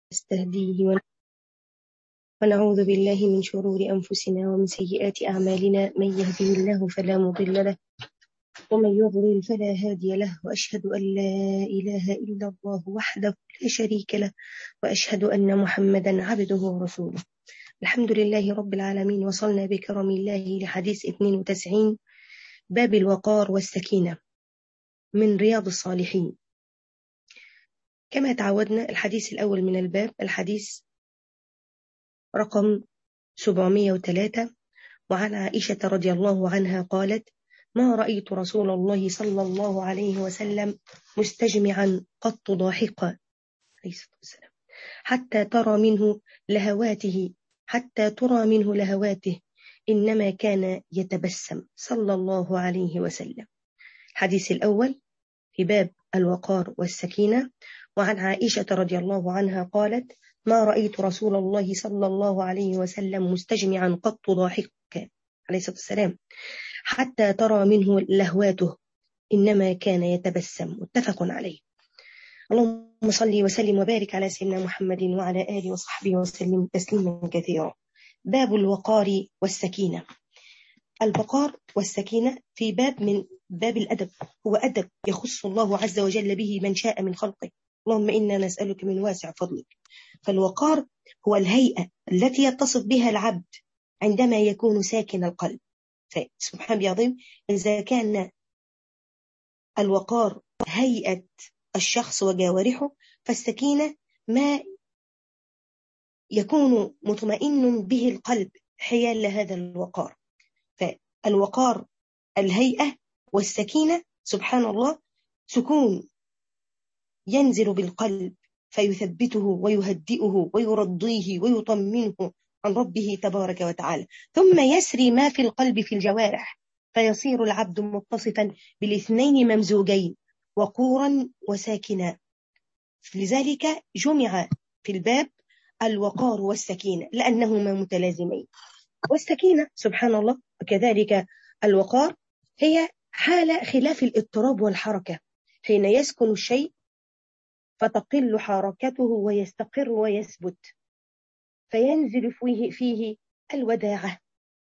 نستهديه ونعوذ بالله من شرور أنفسنا ومن سيئات أعمالنا من يهده الله فلا مضل له ومن يضلل فلا هادي له وأشهد أن لا إله إلا الله وحده لا شريك له وأشهد أن محمدا عبده ورسوله الحمد لله رب العالمين وصلنا بكرم الله لحديث 92 باب الوقار والسكينة من رياض الصالحين كما تعودنا الحديث الأول من الباب الحديث رقم 703 وعن عائشة رضي الله عنها قالت ما رأيت رسول الله صلى الله عليه وسلم مستجمعا قط ضاحكا عليه الصلاة والسلام حتى ترى منه لهواته حتى ترى منه لهواته إنما كان يتبسم صلى الله عليه وسلم الحديث الأول في باب الوقار والسكينة وعن عائشة رضي الله عنها قالت ما رأيت رسول الله صلى الله عليه وسلم مستجمعا قط ضاحكا عليه الصلاة والسلام حتى ترى منه لهواته إنما كان يتبسم متفق عليه اللهم صل وسلم وبارك على سيدنا محمد وعلى آله وصحبه وسلم تسليما كثيرا باب الوقار والسكينة الوقار والسكينة في باب من باب الأدب هو أدب يخص الله عز وجل به من شاء من خلقه اللهم إنا نسألك من واسع فضلك فالوقار هو الهيئة التي يتصف بها العبد عندما يكون ساكن القلب سبحان الله العظيم إذا كان الوقار هيئة الشخص وجوارحه فالسكينة ما يكون مطمئن به القلب حيال هذا الوقار فالوقار الهيئة والسكينة سبحان الله سكون ينزل بالقلب فيثبته ويهدئه ويرضيه ويطمنه عن ربه تبارك وتعالى ثم يسري ما في القلب في الجوارح فيصير العبد متصفا بالاثنين ممزوجين وقورا وساكنا لذلك جمع في الباب الوقار والسكينة لأنهما متلازمين والسكينة سبحان الله وكذلك الوقار هي حالة خلاف الاضطراب والحركة حين يسكن الشيء فتقل حركته ويستقر ويثبت فينزل فيه, فيه الوداعة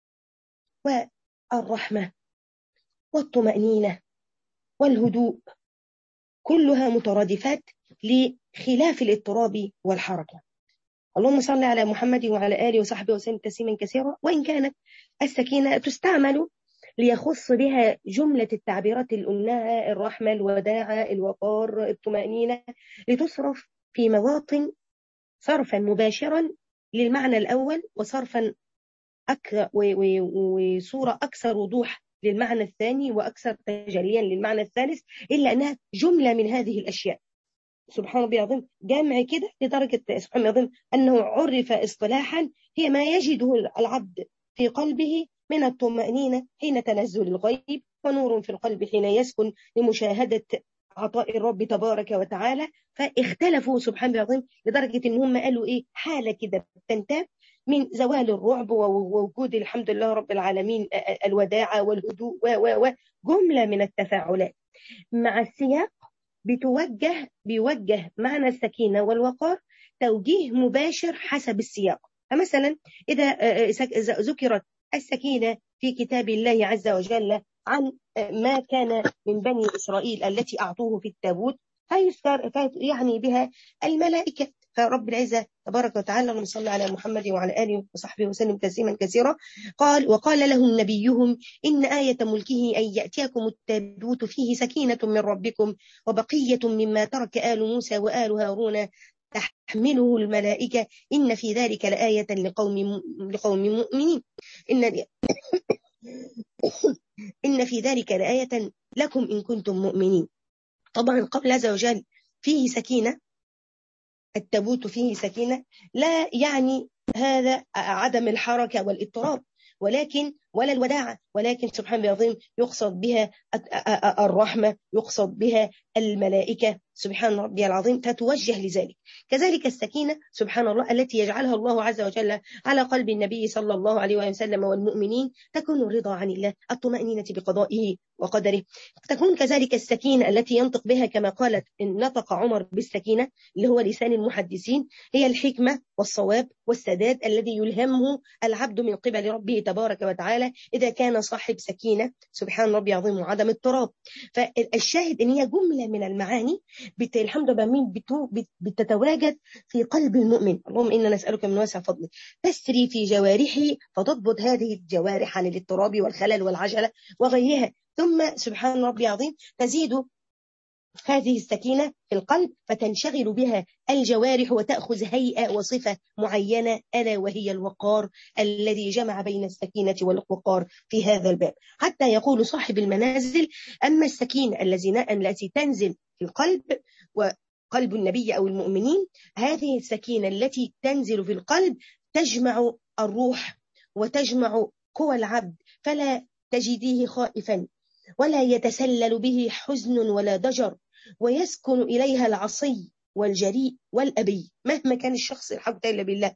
والرحمة والطمأنينة والهدوء كلها مترادفات لخلاف الاضطراب والحركة اللهم صل على محمد وعلى آله وصحبه وسلم تسليما كثيرا وإن كانت السكينة تستعمل ليخص بها جملة التعبيرات اللي قلناها الرحمة الوداعة الوقار الطمأنينة لتصرف في مواطن صرفا مباشرا للمعنى الأول وصرفا أك... وصورة أكثر وضوح للمعنى الثاني وأكثر تجليا للمعنى الثالث إلا أنها جملة من هذه الأشياء سبحان الله العظيم جامع كده لدرجة سبحان الله العظيم أنه عرف اصطلاحا هي ما يجده العبد في قلبه من الطمأنينة حين تنزل الغيب ونور في القلب حين يسكن لمشاهدة عطاء الرب تبارك وتعالى فاختلفوا سبحان الله العظيم لدرجة ان هم قالوا ايه حالة كده تنتاب من زوال الرعب ووجود الحمد لله رب العالمين الوداعة والهدوء و جملة من التفاعلات مع السياق بتوجه بيوجه معنى السكينة والوقار توجيه مباشر حسب السياق فمثلا إذا ذكرت السكينة في كتاب الله عز وجل عن ما كان من بني إسرائيل التي أعطوه في التابوت فيذكر يعني بها الملائكة فرب العزة تبارك وتعالى اللهم صل على محمد وعلى آله وصحبه وسلم تسليما كثيرا قال وقال لهم نبيهم إن آية ملكه أن يأتيكم التابوت فيه سكينة من ربكم وبقية مما ترك آل موسى وآل هارون تحمله الملائكة إن في ذلك لآية لقوم لقوم مؤمنين إن إن في ذلك لآية لكم إن كنتم مؤمنين طبعا قبل عز وجل فيه سكينة التابوت فيه سكينة لا يعني هذا عدم الحركة والاضطراب ولكن ولا الوداعة ولكن سبحان الله العظيم يقصد بها الرحمة يقصد بها الملائكة سبحان ربي العظيم تتوجه لذلك كذلك السكينة سبحان الله التي يجعلها الله عز وجل على قلب النبي صلى الله عليه وسلم والمؤمنين تكون الرضا عن الله الطمأنينة بقضائه وقدره تكون كذلك السكينة التي ينطق بها كما قالت إن نطق عمر بالسكينة اللي هو لسان المحدثين هي الحكمة والصواب والسداد الذي يلهمه العبد من قبل ربه تبارك وتعالى إذا كان صاحب سكينة سبحان ربي عظيم وعدم اضطراب فالشاهد إن هي جملة من المعاني بت... الحمد لله مين بتو... بت... بتتواجد في قلب المؤمن اللهم إنا نسألك من واسع فضلك تسري في جوارحه فتضبط هذه الجوارح عن الاضطراب والخلل والعجلة وغيرها ثم سبحان ربي العظيم تزيد هذه السكينة في القلب فتنشغل بها الجوارح وتأخذ هيئة وصفة معينة ألا وهي الوقار الذي جمع بين السكينة والوقار في هذا الباب حتى يقول صاحب المنازل أما السكينة التي تنزل في القلب وقلب النبي أو المؤمنين هذه السكينة التي تنزل في القلب تجمع الروح وتجمع قوى العبد فلا تجديه خائفا ولا يتسلل به حزن ولا ضجر ويسكن إليها العصي والجريء والأبي مهما كان الشخص الحمد لله بالله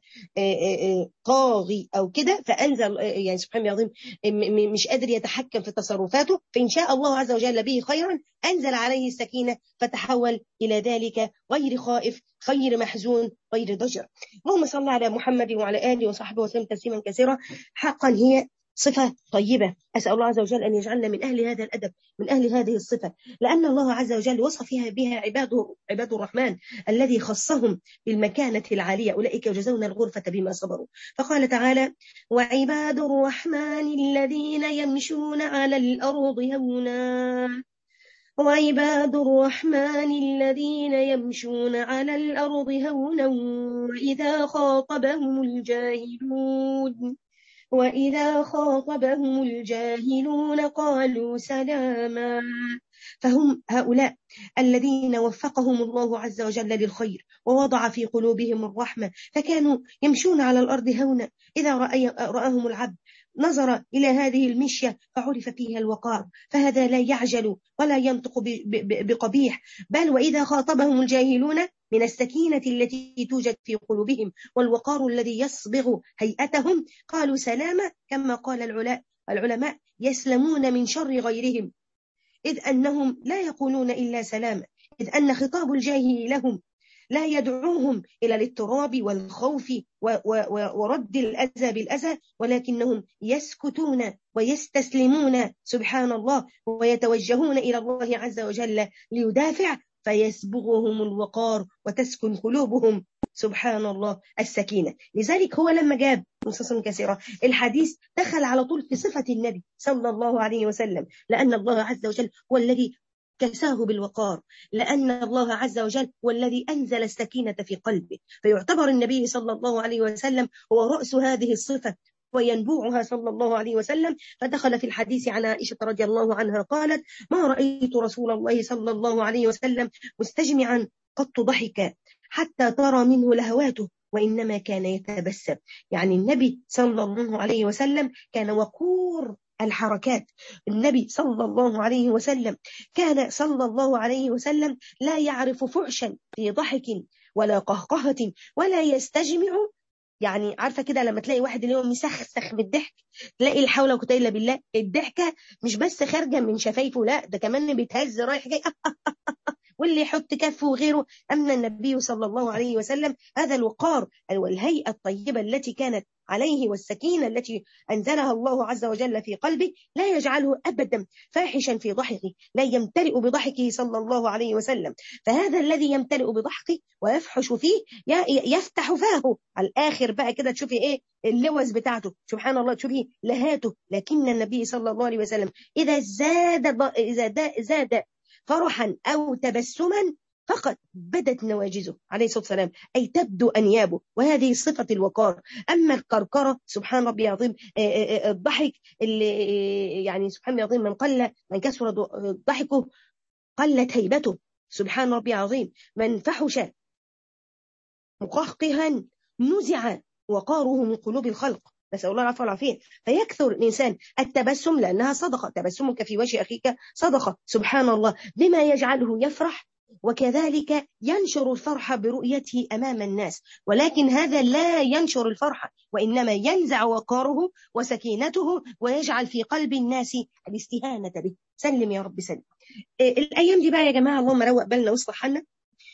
طاغي أو كده فأنزل يعني سبحان الله العظيم مش قادر يتحكم في تصرفاته فإن شاء الله عز وجل به خيرا أنزل عليه السكينة فتحول إلى ذلك غير خائف غير محزون غير ضجر اللهم صل على محمد وعلى آله وصحبه وسلم تسليما كثيرا حقا هي صفة طيبة أسأل الله عز وجل أن يجعلنا من أهل هذا الأدب من أهل هذه الصفة لأن الله عز وجل وصف فيها بها عباده عباد الرحمن الذي خصهم بالمكانة العالية أولئك يجزون الغرفة بما صبروا فقال تعالى وعباد الرحمن الذين يمشون على الأرض هونا وعباد الرحمن الذين يمشون على الأرض هونا وإذا خاطبهم الجاهلون وإذا خاطبهم الجاهلون قالوا سلاما فهم هؤلاء الذين وفقهم الله عز وجل للخير ووضع في قلوبهم الرحمة فكانوا يمشون على الأرض هونا إذا رأهم العبد نظر إلى هذه المشية فعرف فيها الوقار فهذا لا يعجل ولا ينطق بقبيح بل وإذا خاطبهم الجاهلون من السكينة التي توجد في قلوبهم والوقار الذي يصبغ هيئتهم قالوا سلاما كما قال العلماء يسلمون من شر غيرهم إذ أنهم لا يقولون إلا سلاما إذ أن خطاب الجاهل لهم لا يدعوهم إلى الاضطراب والخوف ورد الأذى بالأذى ولكنهم يسكتون ويستسلمون سبحان الله ويتوجهون إلى الله عز وجل ليدافع فيسبغهم الوقار وتسكن قلوبهم سبحان الله السكينة لذلك هو لما جاب نصوص كثيرة الحديث دخل على طول في صفة النبي صلى الله عليه وسلم لأن الله عز وجل هو الذي كساه بالوقار لأن الله عز وجل هو الذي أنزل السكينة في قلبه فيعتبر النبي صلى الله عليه وسلم هو رأس هذه الصفة وينبوعها صلى الله عليه وسلم فدخل في الحديث عن عائشة رضي الله عنها قالت ما رأيت رسول الله صلى الله عليه وسلم مستجمعا قط ضحك حتى ترى منه لهواته وإنما كان يتبسم يعني النبي صلى الله عليه وسلم كان وقور الحركات النبي صلى الله عليه وسلم كان صلى الله عليه وسلم لا يعرف فحشا في ضحك ولا قهقهة ولا يستجمع يعني عارفة كده لما تلاقي واحد اللي هو مسخسخ بالضحك تلاقي الحول ولا قوه الا بالله الضحكة مش بس خارجة من شفايفه لا ده كمان بيتهز رايح جاي واللي يحط كفه وغيره أما النبي صلى الله عليه وسلم هذا الوقار والهيئة الطيبة التي كانت عليه والسكينة التي أنزلها الله عز وجل في قلبه لا يجعله أبدا فاحشا في ضحكه لا يمتلئ بضحكه صلى الله عليه وسلم فهذا الذي يمتلئ بضحكه ويفحش فيه يفتح فاه على الآخر بقى كده تشوفي إيه اللوز بتاعته سبحان الله تشوفي لهاته لكن النبي صلى الله عليه وسلم إذا زاد إذا زاد فرحا أو تبسما فقط بدت نواجزه عليه الصلاة والسلام أي تبدو أنيابه وهذه صفة الوقار أما الكركرة سبحان ربي العظيم الضحك اللي يعني سبحان ربي العظيم من قل من كسر ضحكه قلت هيبته سبحان ربي العظيم من فحش مقهقها نزع وقاره من قلوب الخلق نسأل الله العفو والعافية فيكثر الإنسان التبسم لأنها صدقة تبسمك في وجه أخيك صدقة سبحان الله بما يجعله يفرح وكذلك ينشر الفرح برؤيته أمام الناس ولكن هذا لا ينشر الفرح وإنما ينزع وقاره وسكينته ويجعل في قلب الناس الاستهانة به سلم يا رب سلم الأيام دي بقى يا جماعة اللهم روق بالنا واصلح حالنا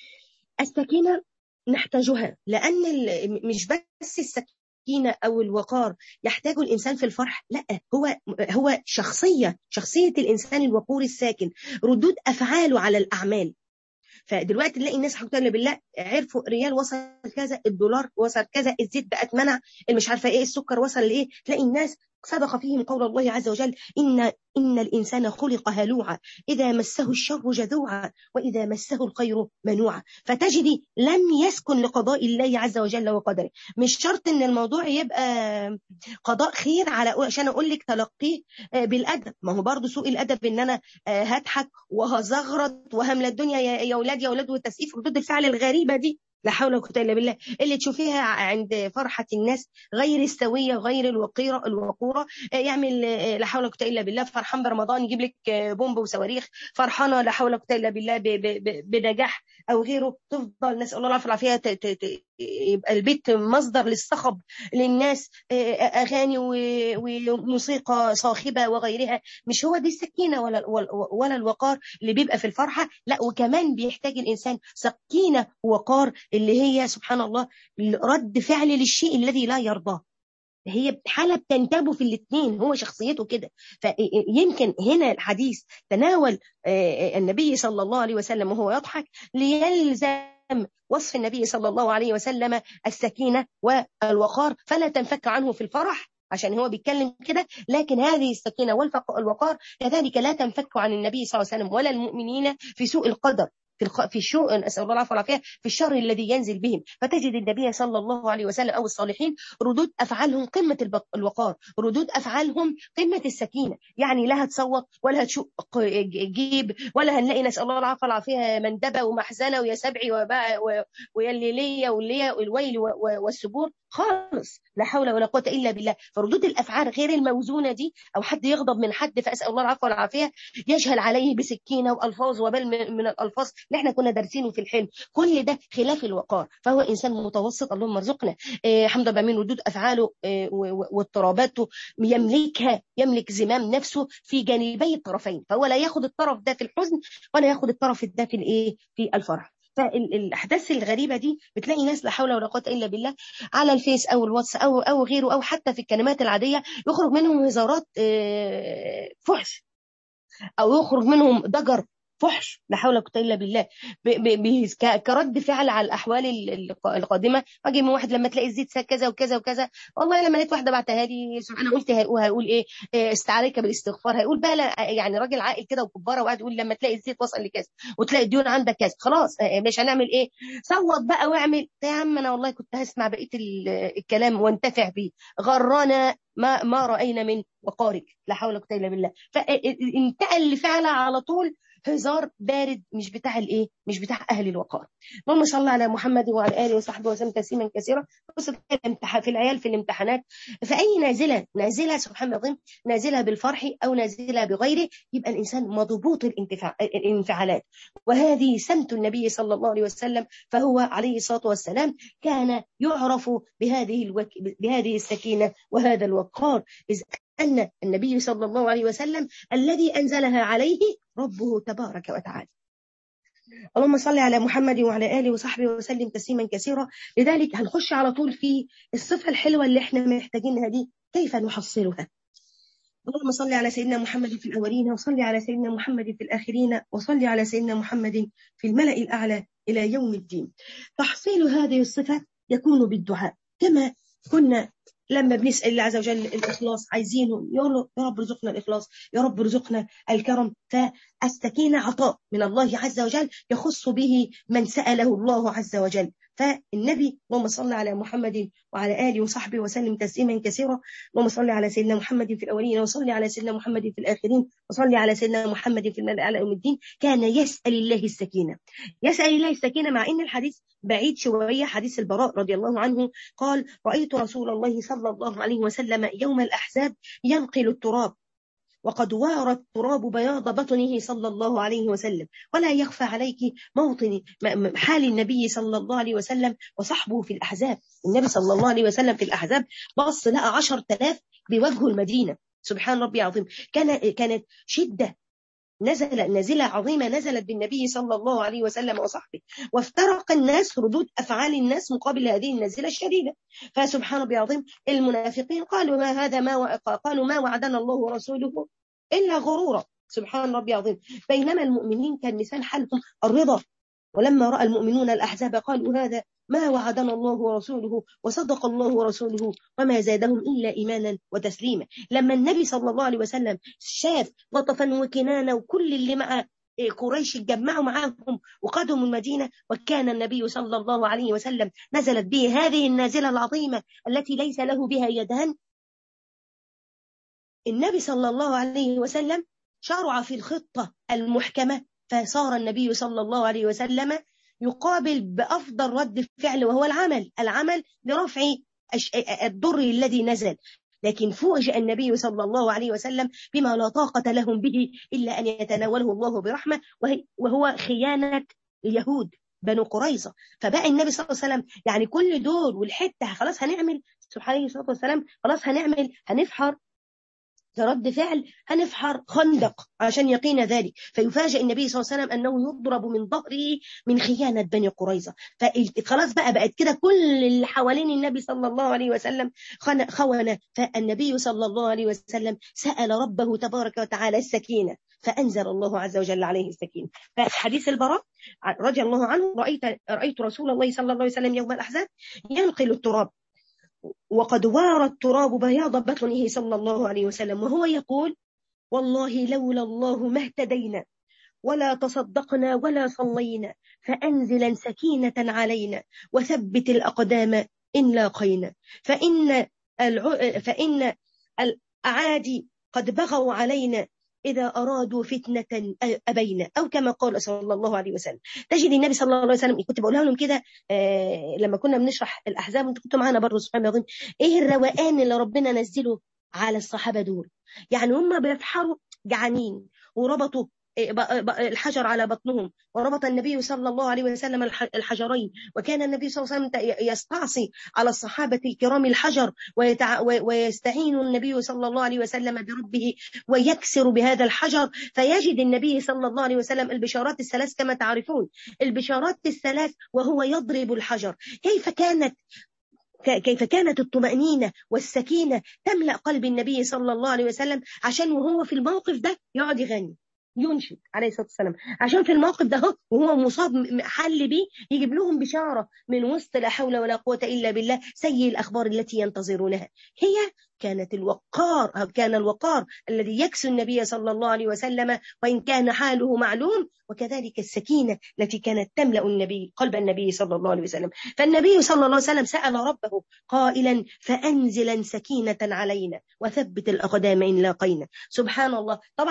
السكينة نحتاجها لأن مش بس السكينة أو الوقار يحتاج الإنسان في الفرح لا هو هو شخصية شخصية الإنسان الوقور الساكن ردود أفعاله على الأعمال فدلوقتي نلاقي الناس حتى بالله عرفوا ريال وصل كذا الدولار وصل كذا الزيت بقت منع مش عارفه ايه السكر وصل لايه تلاقي الناس صدق فيهم قول الله عز وجل إن إن الإنسان خلق هلوعا إذا مسه الشر جذوعا وإذا مسه الخير منوعا فتجدي لم يسكن لقضاء الله عز وجل وقدره مش شرط إن الموضوع يبقى قضاء خير على عشان أقول لك تلقيه بالأدب ما هو برضه سوء الأدب إن أنا هضحك وهزغرط وهملى الدنيا يا أولاد يا أولاد وتسقيف ردود الفعل الغريبة دي لا حول ولا قوه الا بالله اللي تشوفيها عند فرحه الناس غير السويه غير الوقيره الوقوره يعمل لا حول ولا قوه الا بالله فرحان برمضان يجيب لك بومب وصواريخ فرحانه لا حول ولا قوه الا بالله بنجاح او غيره تفضل نسال الله العافيه والعافيه يبقى البيت مصدر للصخب للناس اغاني وموسيقى صاخبه وغيرها مش هو دي السكينه ولا ولا الوقار اللي بيبقى في الفرحه لا وكمان بيحتاج الانسان سكينه ووقار اللي هي سبحان الله رد فعل للشيء الذي لا يرضاه هي حالة بتنتابه في الاثنين هو شخصيته كده فيمكن هنا الحديث تناول النبي صلى الله عليه وسلم وهو يضحك ليلزم وصف النبي صلى الله عليه وسلم السكينة والوقار فلا تنفك عنه في الفرح عشان هو بيتكلم كده لكن هذه السكينة والوقار كذلك لا تنفك عن النبي صلى الله عليه وسلم ولا المؤمنين في سوء القدر في الخ... في الشوء نسال الله العفو والعافيه في الشر الذي ينزل بهم فتجد النبي صلى الله عليه وسلم او الصالحين ردود افعالهم قمه البق... الوقار ردود افعالهم قمه السكينه يعني لا هتصوت ولا هتشق جيب ولا هنلاقي نسال الله العفو والعافيه مندبه ومحزنه ويا سبعي وبقى و... ويا الليليه والليا والويل و... والسبور خالص لا حول ولا قوه الا بالله فردود الافعال غير الموزونه دي او حد يغضب من حد فاسال الله العفو والعافيه يجهل عليه بسكينه والفاظ وبل من الالفاظ اللي احنا كنا دارسينه في الحلم كل ده خلاف الوقار فهو انسان متوسط اللهم ارزقنا إيه حمد رب من ردود افعاله إيه واضطراباته يملكها يملك زمام نفسه في جانبي الطرفين فهو لا ياخد الطرف ده في الحزن ولا ياخد الطرف ده في الايه في الفرح فالاحداث الغريبه دي بتلاقي ناس لا حول ولا قوه الا بالله على الفيس او الواتس او او غيره او حتى في الكلمات العاديه يخرج منهم هزارات فحش او يخرج منهم ضجر فحش لا حول ولا قوه الا بالله كرد فعل على الاحوال القادمه واجي من واحد لما تلاقي الزيت كذا وكذا وكذا والله لما لقيت واحده بعتها لي سبحان قلت هيقول ايه استعارك بالاستغفار هيقول بقى يعني راجل عاقل كده وكباره وقاعد يقول لما تلاقي الزيت وصل لكذا وتلاقي الديون عندك كذا خلاص مش هنعمل ايه صوت بقى واعمل يا عم انا والله كنت هسمع بقيه الكلام وانتفع بيه غرانا ما ما راينا من وقارك لا حول ولا قوه الا بالله فانتقل لفعلها على طول هزار بارد مش بتاع الايه مش بتاع اهل الوقار اللهم صل على محمد وعلى اله وصحبه وسلم تسليما كثيرا بص في العيال في الامتحانات فاي نازله نازله سبحان الله العظيم نازله بالفرح او نازله بغيره يبقى الانسان مضبوط الانفعالات وهذه سمت النبي صلى الله عليه وسلم فهو عليه الصلاه والسلام كان يعرف بهذه الوك... بهذه السكينه وهذا الوقار إذ أن النبي صلى الله عليه وسلم الذي أنزلها عليه ربه تبارك وتعالى اللهم صل على محمد وعلى آله وصحبه وسلم تسليما كثيرا لذلك هنخش على طول في الصفة الحلوة اللي احنا محتاجينها دي كيف نحصلها اللهم صل على سيدنا محمد في الأولين وصل على سيدنا محمد في الآخرين وصل على سيدنا محمد في الملأ الأعلى إلى يوم الدين تحصيل هذه الصفة يكون بالدعاء كما كنا لما بنسأل الله عز وجل الإخلاص عايزينه يقول له يا رب ارزقنا الإخلاص يا رب ارزقنا الكرم فالسكينة عطاء من الله عز وجل يخص به من سأله الله عز وجل فالنبي اللهم صل على محمد وعلى اله وصحبه وسلم تسليما كثيرا اللهم صل على سيدنا محمد في الاولين وصل على سيدنا محمد في الاخرين وصل على سيدنا محمد في الملأ على يوم الدين كان يسال الله السكينه يسال الله السكينه مع ان الحديث بعيد شويه حديث البراء رضي الله عنه قال رايت رسول الله صلى الله عليه وسلم يوم الاحزاب ينقل التراب وقد وار التراب بياض بطنه صلى الله عليه وسلم ولا يخفى عليك موطن حال النبي صلى الله عليه وسلم وصحبه في الأحزاب النبي صلى الله عليه وسلم في الأحزاب بص لقى عشر تلاف بوجه المدينة سبحان ربي عظيم كان كانت شدة نزل نازلة عظيمة نزلت بالنبي صلى الله عليه وسلم وصحبه وافترق الناس ردود أفعال الناس مقابل هذه النازلة الشديدة فسبحان ربي عظيم المنافقين قالوا ما هذا ما قالوا ما وعدنا الله ورسوله إلا غرورا سبحان ربي عظيم بينما المؤمنين كان مثال حالهم الرضا ولما رأى المؤمنون الأحزاب قالوا هذا ما وعدنا الله ورسوله وصدق الله ورسوله وما زادهم إلا إيمانا وتسليما لما النبي صلى الله عليه وسلم شاف غطفا وكنانة وكل اللي مع قريش اتجمعوا معاهم وقادهم المدينة وكان النبي صلى الله عليه وسلم نزلت به هذه النازلة العظيمة التي ليس له بها يدان النبي صلى الله عليه وسلم شرع في الخطة المحكمة فصار النبي صلى الله عليه وسلم يقابل بأفضل رد فعل وهو العمل العمل لرفع الضر الذي نزل لكن فوجئ النبي صلى الله عليه وسلم بما لا طاقة لهم به إلا أن يتناوله الله برحمة وهو خيانة اليهود بنو قريظة فبقى النبي صلى الله عليه وسلم يعني كل دول والحتة خلاص هنعمل سبحانه الصلاة والسلام خلاص هنعمل هنفحر كرد فعل هنفحر خندق عشان يقين ذلك فيفاجئ النبي صلى الله عليه وسلم أنه يضرب من ظهره من خيانة بني قريظة فخلاص بقى بقت كده كل اللي حوالين النبي صلى الله عليه وسلم خونة فالنبي صلى الله عليه وسلم سأل ربه تبارك وتعالى السكينة فأنزل الله عز وجل عليه السكينة فحديث البراء رضي الله عنه رأيت, رأيت رسول الله صلى الله عليه وسلم يوم الأحزاب ينقل التراب وقد وار التراب بياض بطنه صلى الله عليه وسلم وهو يقول والله لولا الله ما اهتدينا ولا تصدقنا ولا صلينا فأنزلا سكينة علينا وثبت الأقدام إن لاقينا فإن, الع... فإن الأعادي قد بغوا علينا إذا أرادوا فتنة أبينا أو كما قال صلى الله عليه وسلم تجد النبي صلى الله عليه وسلم كنت بقولها لهم كده آه لما كنا بنشرح الأحزاب وانتم كنتوا معانا برضه سبحان الله إيه الروقان اللي ربنا نزله على الصحابة دول يعني هم بيفحروا جعانين وربطوا الحجر على بطنهم وربط النبي صلى الله عليه وسلم الحجرين وكان النبي صلى الله عليه وسلم يستعصي على الصحابة الكرام الحجر ويتع... ويستعين النبي صلى الله عليه وسلم بربه ويكسر بهذا الحجر فيجد النبي صلى الله عليه وسلم البشارات الثلاث كما تعرفون البشارات الثلاث وهو يضرب الحجر كيف كانت كيف كانت الطمأنينة والسكينة تملأ قلب النبي صلى الله عليه وسلم عشان وهو في الموقف ده يقعد يغني ينشد عليه الصلاه والسلام عشان في الموقف ده وهو مصاب حل بيه يجيب لهم بشاره من وسط لا حول ولا قوه الا بالله سيء الاخبار التي ينتظرونها هي كانت الوقار كان الوقار الذي يكسو النبي صلى الله عليه وسلم وإن كان حاله معلوم وكذلك السكينة التي كانت تملأ النبي قلب النبي صلى الله عليه وسلم فالنبي صلى الله عليه وسلم سأل ربه قائلا فأنزلا سكينة علينا وثبت الأقدام إن لاقينا سبحان الله طبعا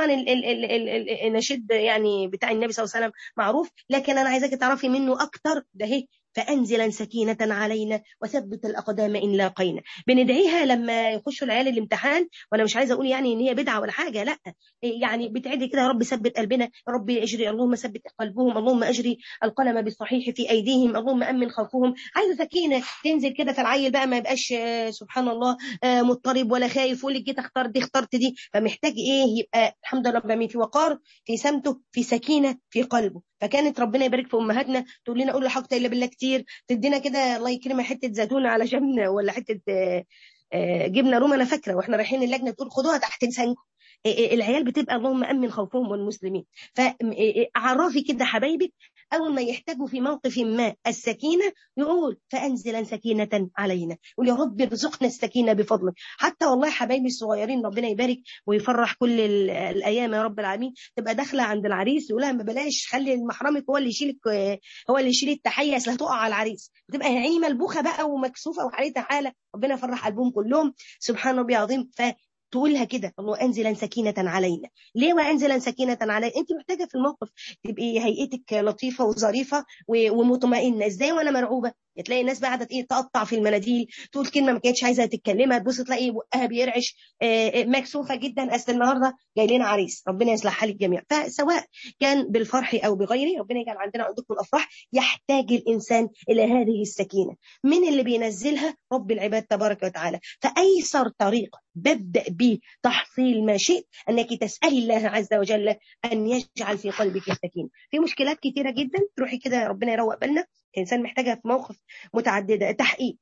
النشد يعني بتاع النبي صلى الله عليه وسلم معروف لكن أنا عايزاك تعرفي منه أكتر ده هي فأنزلا سكينة علينا وثبت الأقدام إن لاقينا بندعيها لما يخشوا العيال الامتحان وأنا مش عايزة أقول يعني إن هي بدعة ولا حاجة لا يعني بتعدي كده يا رب ثبت قلبنا يا رب اجري اللهم ثبت قلبهم اللهم أجري القلم بالصحيح في أيديهم اللهم أمن خوفهم عايزة سكينة تنزل كده فالعيل بقى ما يبقاش سبحان الله مضطرب ولا خايف يقول لك جيت اختار دي اخترت دي فمحتاج إيه يبقى الحمد لله رب العالمين في وقار في سمته في سكينة في قلبه فكانت ربنا يبارك في امهاتنا تقول لنا قول لا حاجه الا بالله كتير تدينا كده الله يكرمها حته زيتونه على جبنه ولا حته جبنه رومي انا فاكره واحنا رايحين اللجنه تقول خدوها تحت لسانكم العيال بتبقى اللهم امن خوفهم والمسلمين فعرفي كده حبايبك اول ما يحتاجوا في موقف ما السكينه يقول فانزلا سكينه علينا يقول يا رب ارزقنا السكينه بفضلك حتى والله حبايبي الصغيرين ربنا يبارك ويفرح كل الايام يا رب العالمين تبقى داخله عند العريس يقول لها ما بلاش خلي محرمك هو اللي يشيلك هو اللي يشيل التحيه اصل هتقع على العريس بتبقى يا عيني ملبوخه بقى ومكسوفه وحالتها حاله ربنا يفرح قلبهم كلهم سبحان ربي العظيم ف تقولها كده الله انزلا سكينه علينا ليه وانزلا سكينه علينا انت محتاجه في الموقف تبقي هيئتك لطيفه وظريفه ومطمئنه ازاي وانا مرعوبه تلاقي الناس بقى قاعده ايه تقطع في المناديل تقول كلمه ما كانتش عايزه تتكلمها تبص تلاقي بقها بيرعش مكسوفه جدا اصل النهارده جاي لنا عريس ربنا يصلح حال الجميع فسواء كان بالفرح او بغيره ربنا يجعل عندنا عندكم الافراح يحتاج الانسان الى هذه السكينه من اللي بينزلها رب العباد تبارك وتعالى فايسر طريق ببدا به تحصيل ما شئت انك تسالي الله عز وجل ان يجعل في قلبك السكينه في مشكلات كثيره جدا تروحي كده ربنا يروق بالنا الانسان محتاجها في مواقف متعدده تحقيق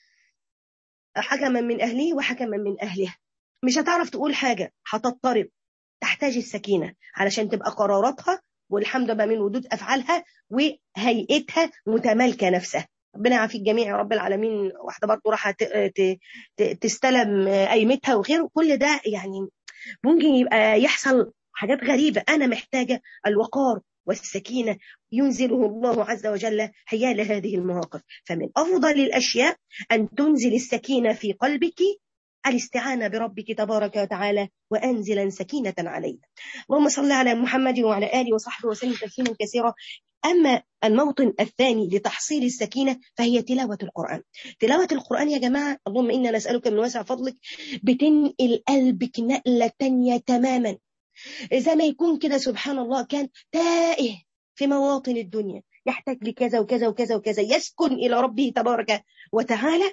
حكما من اهله وحكما من اهلها مش هتعرف تقول حاجه هتضطرب تحتاج السكينه علشان تبقى قراراتها والحمد لله من ردود افعالها وهيئتها متمالكه نفسها ربنا يعافي الجميع يا رب العالمين واحده برضه راح تستلم قيمتها وغيره كل ده يعني ممكن يبقى يحصل حاجات غريبه انا محتاجه الوقار والسكينه ينزله الله عز وجل حيال هذه المواقف فمن افضل الاشياء ان تنزل السكينه في قلبك الاستعانة بربك تبارك وتعالى وأنزلا سكينة علينا اللهم صل على محمد وعلى آله وصحبه وسلم تسليما كثيرا أما الموطن الثاني لتحصيل السكينة فهي تلاوة القرآن تلاوة القرآن يا جماعة اللهم إنا نسألك من واسع فضلك بتنقل قلبك نقلة تانية تماما زي ما يكون كده سبحان الله كان تائه في مواطن الدنيا يحتاج لكذا وكذا وكذا وكذا يسكن إلى ربه تبارك وتعالى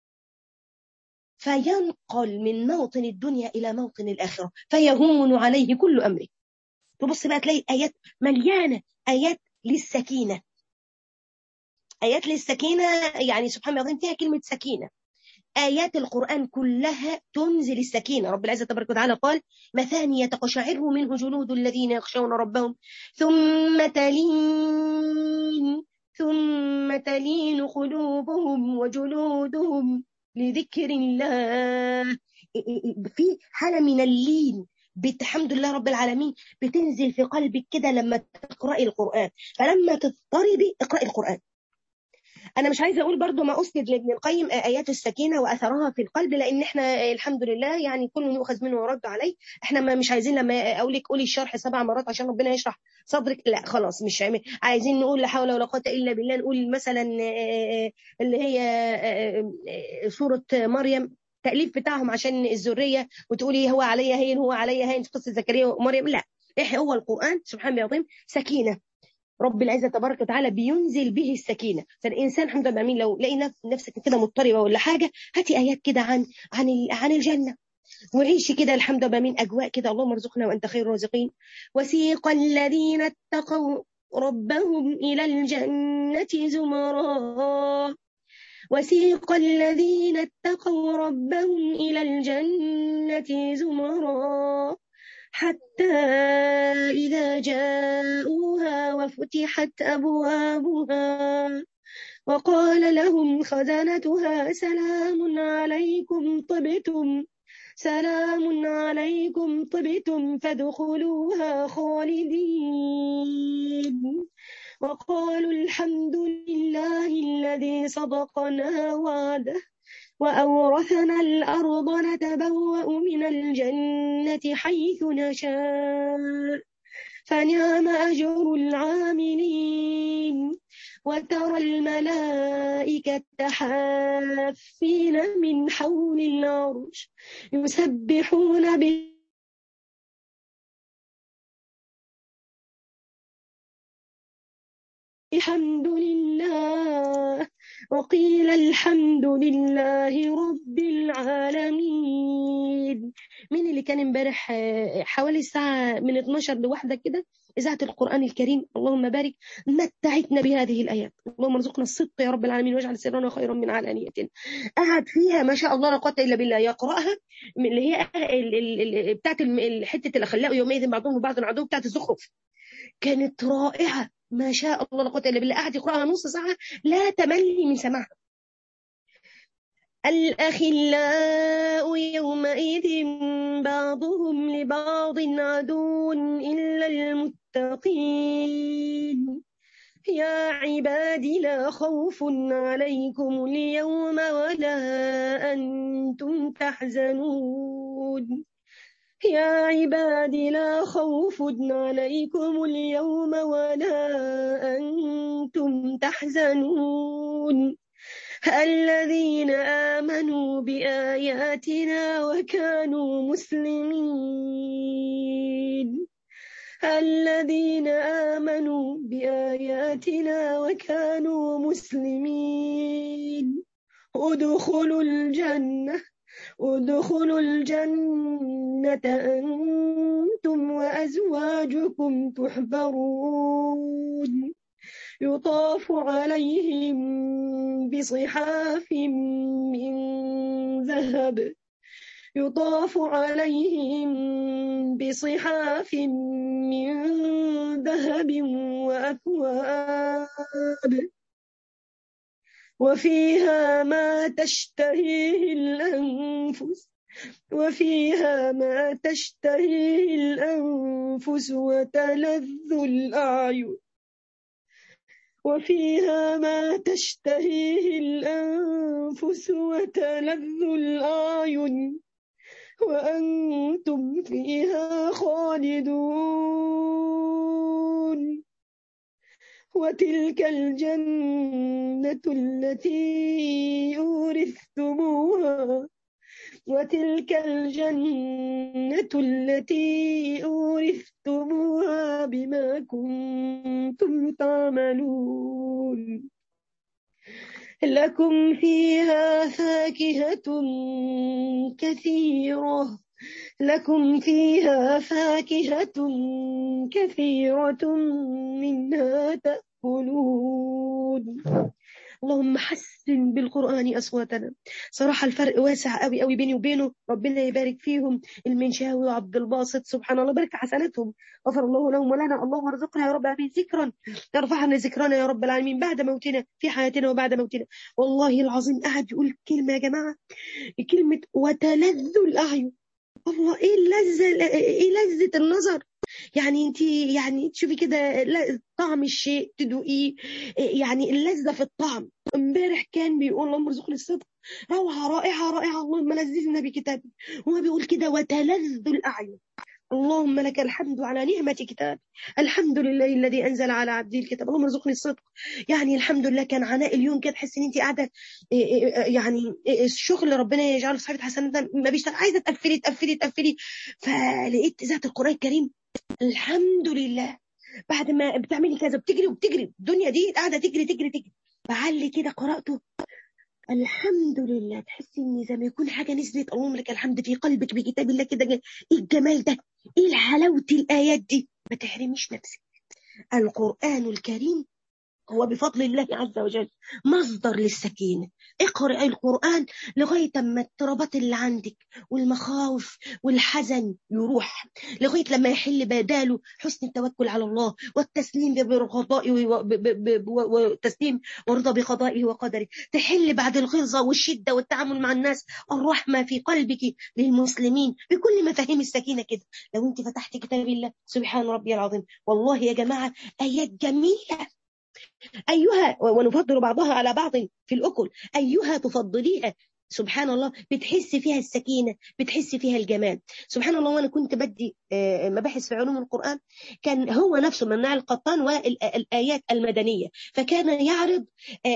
فينقل من موطن الدنيا إلى موطن الآخرة فيهون عليه كل أمره تبص بقى تلاقي آيات مليانة آيات للسكينة آيات للسكينة يعني سبحان الله فيها كلمة سكينة آيات القرآن كلها تنزل السكينة رب العزة تبارك وتعالى قال مثانية تقشعر منه جلود الذين يخشون ربهم ثم تلين ثم تلين قلوبهم وجلودهم لذكر الله في حالة من اللين الحمد لله رب العالمين بتنزل في قلبك كده لما تقرأي القرآن فلما تضطربي اقرأي القرآن انا مش عايزه اقول برضو ما اسند لابن القيم ايات السكينه واثرها في القلب لان احنا الحمد لله يعني كل يؤخذ منه ويرد عليه احنا ما مش عايزين لما اقول لك قولي الشرح سبع مرات عشان ربنا يشرح صدرك لا خلاص مش عايزين نقول لا حول ولا قوه الا بالله نقول مثلا اللي هي سوره مريم التاليف بتاعهم عشان الذريه وتقولي هو عليا هين هو عليا هين في قصه زكريا ومريم لا ايه هو القران سبحان الله العظيم سكينه رب العزة تبارك وتعالى بينزل به السكينة فالإنسان الحمد لله مين لو لقي نفسك كده مضطربة ولا حاجة هاتي آيات كده عن عن عن الجنة وعيشي كده الحمد لله من أجواء كده اللهم ارزقنا وأنت خير الرازقين وسيق الذين اتقوا ربهم إلى الجنة زمرا وسيق الذين اتقوا ربهم إلى الجنة زمرا حتى إذا جاءوها وفتحت أبوابها وقال لهم خزنتها سلام عليكم طبتم سلام عليكم طبتم فادخلوها خالدين وقالوا الحمد لله الذي صدقنا وعده وأورثنا الأرض نتبوأ من الجنة حيث نشاء فنعم أجر العاملين وترى الملائكة حافين من حول العرش يسبحون به الحمد لله وقيل الحمد لله رب العالمين مين اللي كان امبارح حوالي الساعة من 12 لواحدة كده إذاعة القرآن الكريم اللهم بارك متعتنا بهذه الآيات اللهم ارزقنا الصدق يا رب العالمين واجعل سرنا خيرا من علانيتنا قعد فيها ما شاء الله لا قوة إلا بالله يقرأها اللي هي بتاعت حتة الأخلاء يومئذ بعضهم بعض عدو بتاعت الزخرف كانت رائعة ما شاء الله لا قوة إلا بالله قعد يقرأها نص ساعة لا تملي من سماعها الأخلاء يومئذ بعضهم لبعض عدو إلا المتقين يا عباد لا خوف عليكم اليوم ولا أنتم تحزنون يا عباد لا خوف عليكم اليوم ولا أنتم تحزنون الذين آمنوا بآياتنا وكانوا مسلمين الذين آمنوا بآياتنا وكانوا مسلمين ادخلوا الجنة ادخلوا الجنة أنتم وأزواجكم تحبرون يطاف عليهم بصحاف من ذهب يطاف عليهم بصحاف من ذهب وأكواب وفيها ما تشتهيه الأنفس وفيها ما تشتهيه الأنفس وتلذ الأعين وفيها ما تشتهيه الأنفس وتلذ الأعين وأنتم فيها خالدون وتلك الجنة التي أورثتموها وتلك الجنة التي أورثتموها بما كنتم تعملون لكم فيها فاكهة كثيرة لكم فيها فاكهة كثيرة منها تأكلون اللهم حسن بالقرآن أصواتنا صراحة الفرق واسع قوي قوي بيني وبينه ربنا يبارك فيهم المنشاوي وعبد الباسط سبحان الله بارك حسناتهم غفر الله لهم ولنا اللهم ارزقنا يا رب امين ذكرا ارفعنا ذكرنا يا رب العالمين بعد موتنا في حياتنا وبعد موتنا والله العظيم قعد يقول كلمة يا جماعة كلمة وتلذ الأعين الله ايه اللذة ايه لذة النظر يعني انت يعني تشوفي كده طعم الشيء تدوقيه يعني اللذة في الطعم امبارح كان بيقول اللهم ارزقني الصدق روعة رائعة رائعة اللهم لذذنا بكتابك هو بيقول كده وتلذ الأعين اللهم لك الحمد على نعمة كتاب الحمد لله الذي أنزل على عبده الكتاب اللهم ارزقني الصدق يعني الحمد لله كان عناء اليوم كده تحس ان انت قاعده يعني الشغل ربنا يجعله في صحيفه حسنات ما بيشتغل عايزه تقفلي تقفلي تقفلي فلقيت ذات القران الكريم الحمد لله بعد ما بتعملي كذا بتجري وبتجري الدنيا دي قاعده تجري تجري تجري بعلي كده قراته الحمد لله تحسي ان زي ما يكون حاجه نزلت اللهم لك الحمد في قلبك بكتاب الله كده ايه الجمال ده ايه حلاوه الايات دي ما تحرميش نفسك القران الكريم هو بفضل الله عز وجل مصدر للسكينة اقرأ القرآن لغاية ما الاضطرابات اللي عندك والمخاوف والحزن يروح لغاية لما يحل بداله حسن التوكل على الله والتسليم بقضائه والتسليم ورضا بقضائه وقدره تحل بعد الغلظة والشدة والتعامل مع الناس الرحمة في قلبك للمسلمين بكل مفاهيم السكينة كده لو انت فتحت كتاب الله سبحان ربي العظيم والله يا جماعة آيات جميلة أيها ونفضل بعضها على بعض في الأكل أيها تفضليها سبحان الله بتحس فيها السكينة بتحس فيها الجمال سبحان الله وأنا كنت بدي مباحث في علوم القرآن كان هو نفسه مناع القطان والآيات المدنية فكان يعرض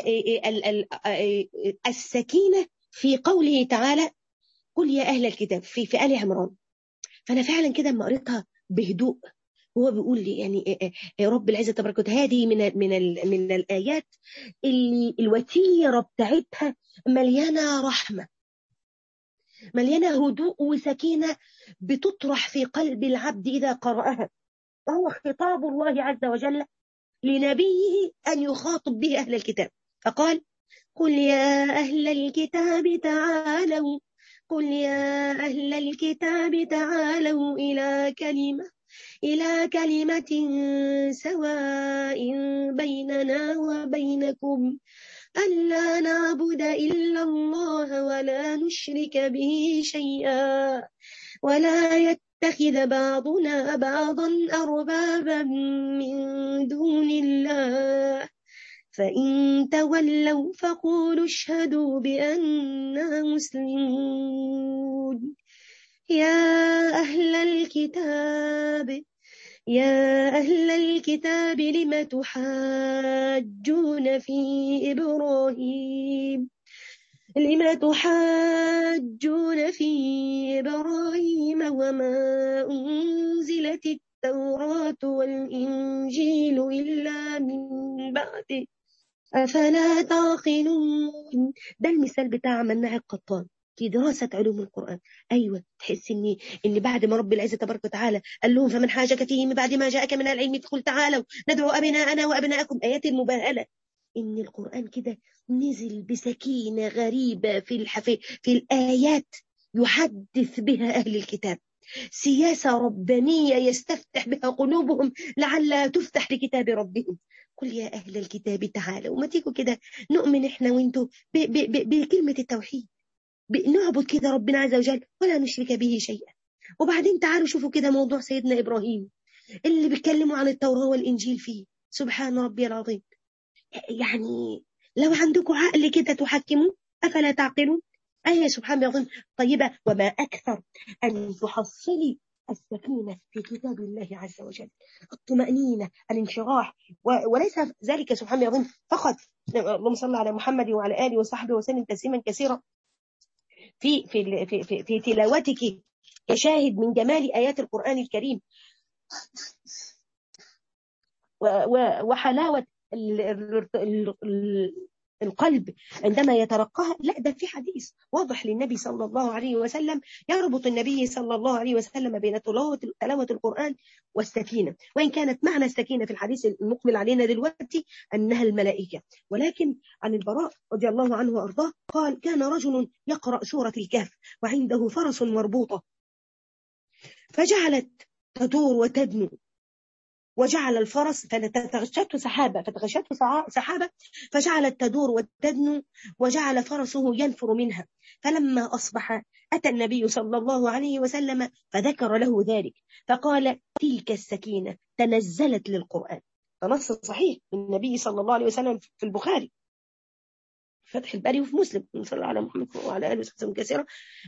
السكينة في قوله تعالى قل يا أهل الكتاب في في آل عمران فأنا فعلا كده لما قريتها بهدوء هو بيقول لي يعني رب العزه تبارك وتعالى هذه من من من الايات اللي الوتيره بتاعتها مليانه رحمه مليانة هدوء وسكينة بتطرح في قلب العبد إذا قرأها وهو خطاب الله عز وجل لنبيه أن يخاطب به أهل الكتاب فقال قل يا أهل الكتاب تعالوا قل يا أهل الكتاب تعالوا إلى كلمة إلى كلمة سواء بيننا وبينكم ألا نعبد إلا الله ولا نشرك به شيئا ولا يتخذ بعضنا بعضا أربابا من دون الله فإن تولوا فقولوا اشهدوا بأننا مسلمون يا أهل الكتاب يا أهل الكتاب لم تحاجون في إبراهيم لم تحاجون في إبراهيم وما أنزلت التوراة والإنجيل إلا من بعده أفلا تعقلون ده المثال بتاع مناع القطان في دراسة علوم القرآن أيوة تحس إن إن بعد ما رب العزة تبارك وتعالى قال لهم فمن حاجك فيه من بعد ما جاءك من العلم فقل تعالوا ندعو أبناءنا وأبناءكم آيات المباهلة إن القرآن كده نزل بسكينة غريبة في الحفي في الآيات يحدث بها أهل الكتاب سياسة ربانية يستفتح بها قلوبهم لعلها تفتح لكتاب ربهم قل يا أهل الكتاب تعالوا وما تيجوا كده نؤمن إحنا وإنتوا بكلمة التوحيد نعبد كده ربنا عز وجل ولا نشرك به شيئا وبعدين تعالوا شوفوا كده موضوع سيدنا إبراهيم اللي بيتكلموا عن التوراة والإنجيل فيه سبحان ربي العظيم يعني لو عندكم عقل كده تحكموا أفلا تعقلون آية سبحان الله العظيم طيبة وما أكثر أن تحصلي السكينة في كتاب الله عز وجل الطمأنينة الانشراح وليس ذلك سبحان الله العظيم فقط اللهم صل على محمد وعلى آله وصحبه وسلم تسليما كثيرا في في في في, في تلاوتك كشاهد من جمال آيات القرآن الكريم وحلاوة القلب عندما يترقاها لا ده في حديث واضح للنبي صلى الله عليه وسلم يربط النبي صلى الله عليه وسلم بين تلاوة القرآن والسكينة وإن كانت معنى السكينة في الحديث المقبل علينا دلوقتي أنها الملائكة ولكن عن البراء رضي الله عنه وأرضاه قال كان رجل يقرأ سورة الكهف وعنده فرس مربوطة فجعلت تدور وتدنو وجعل الفرس فتغشته سحابة فتغشته سحابة فجعلت تدور وتدنو وجعل فرسه ينفر منها فلما أصبح أتى النبي صلى الله عليه وسلم فذكر له ذلك فقال تلك السكينة تنزلت للقرآن فنص صحيح من النبي صلى الله عليه وسلم في البخاري فتح الباري وفي مسلم صلى الله على محمد وعلى اله وصحبه كثيرا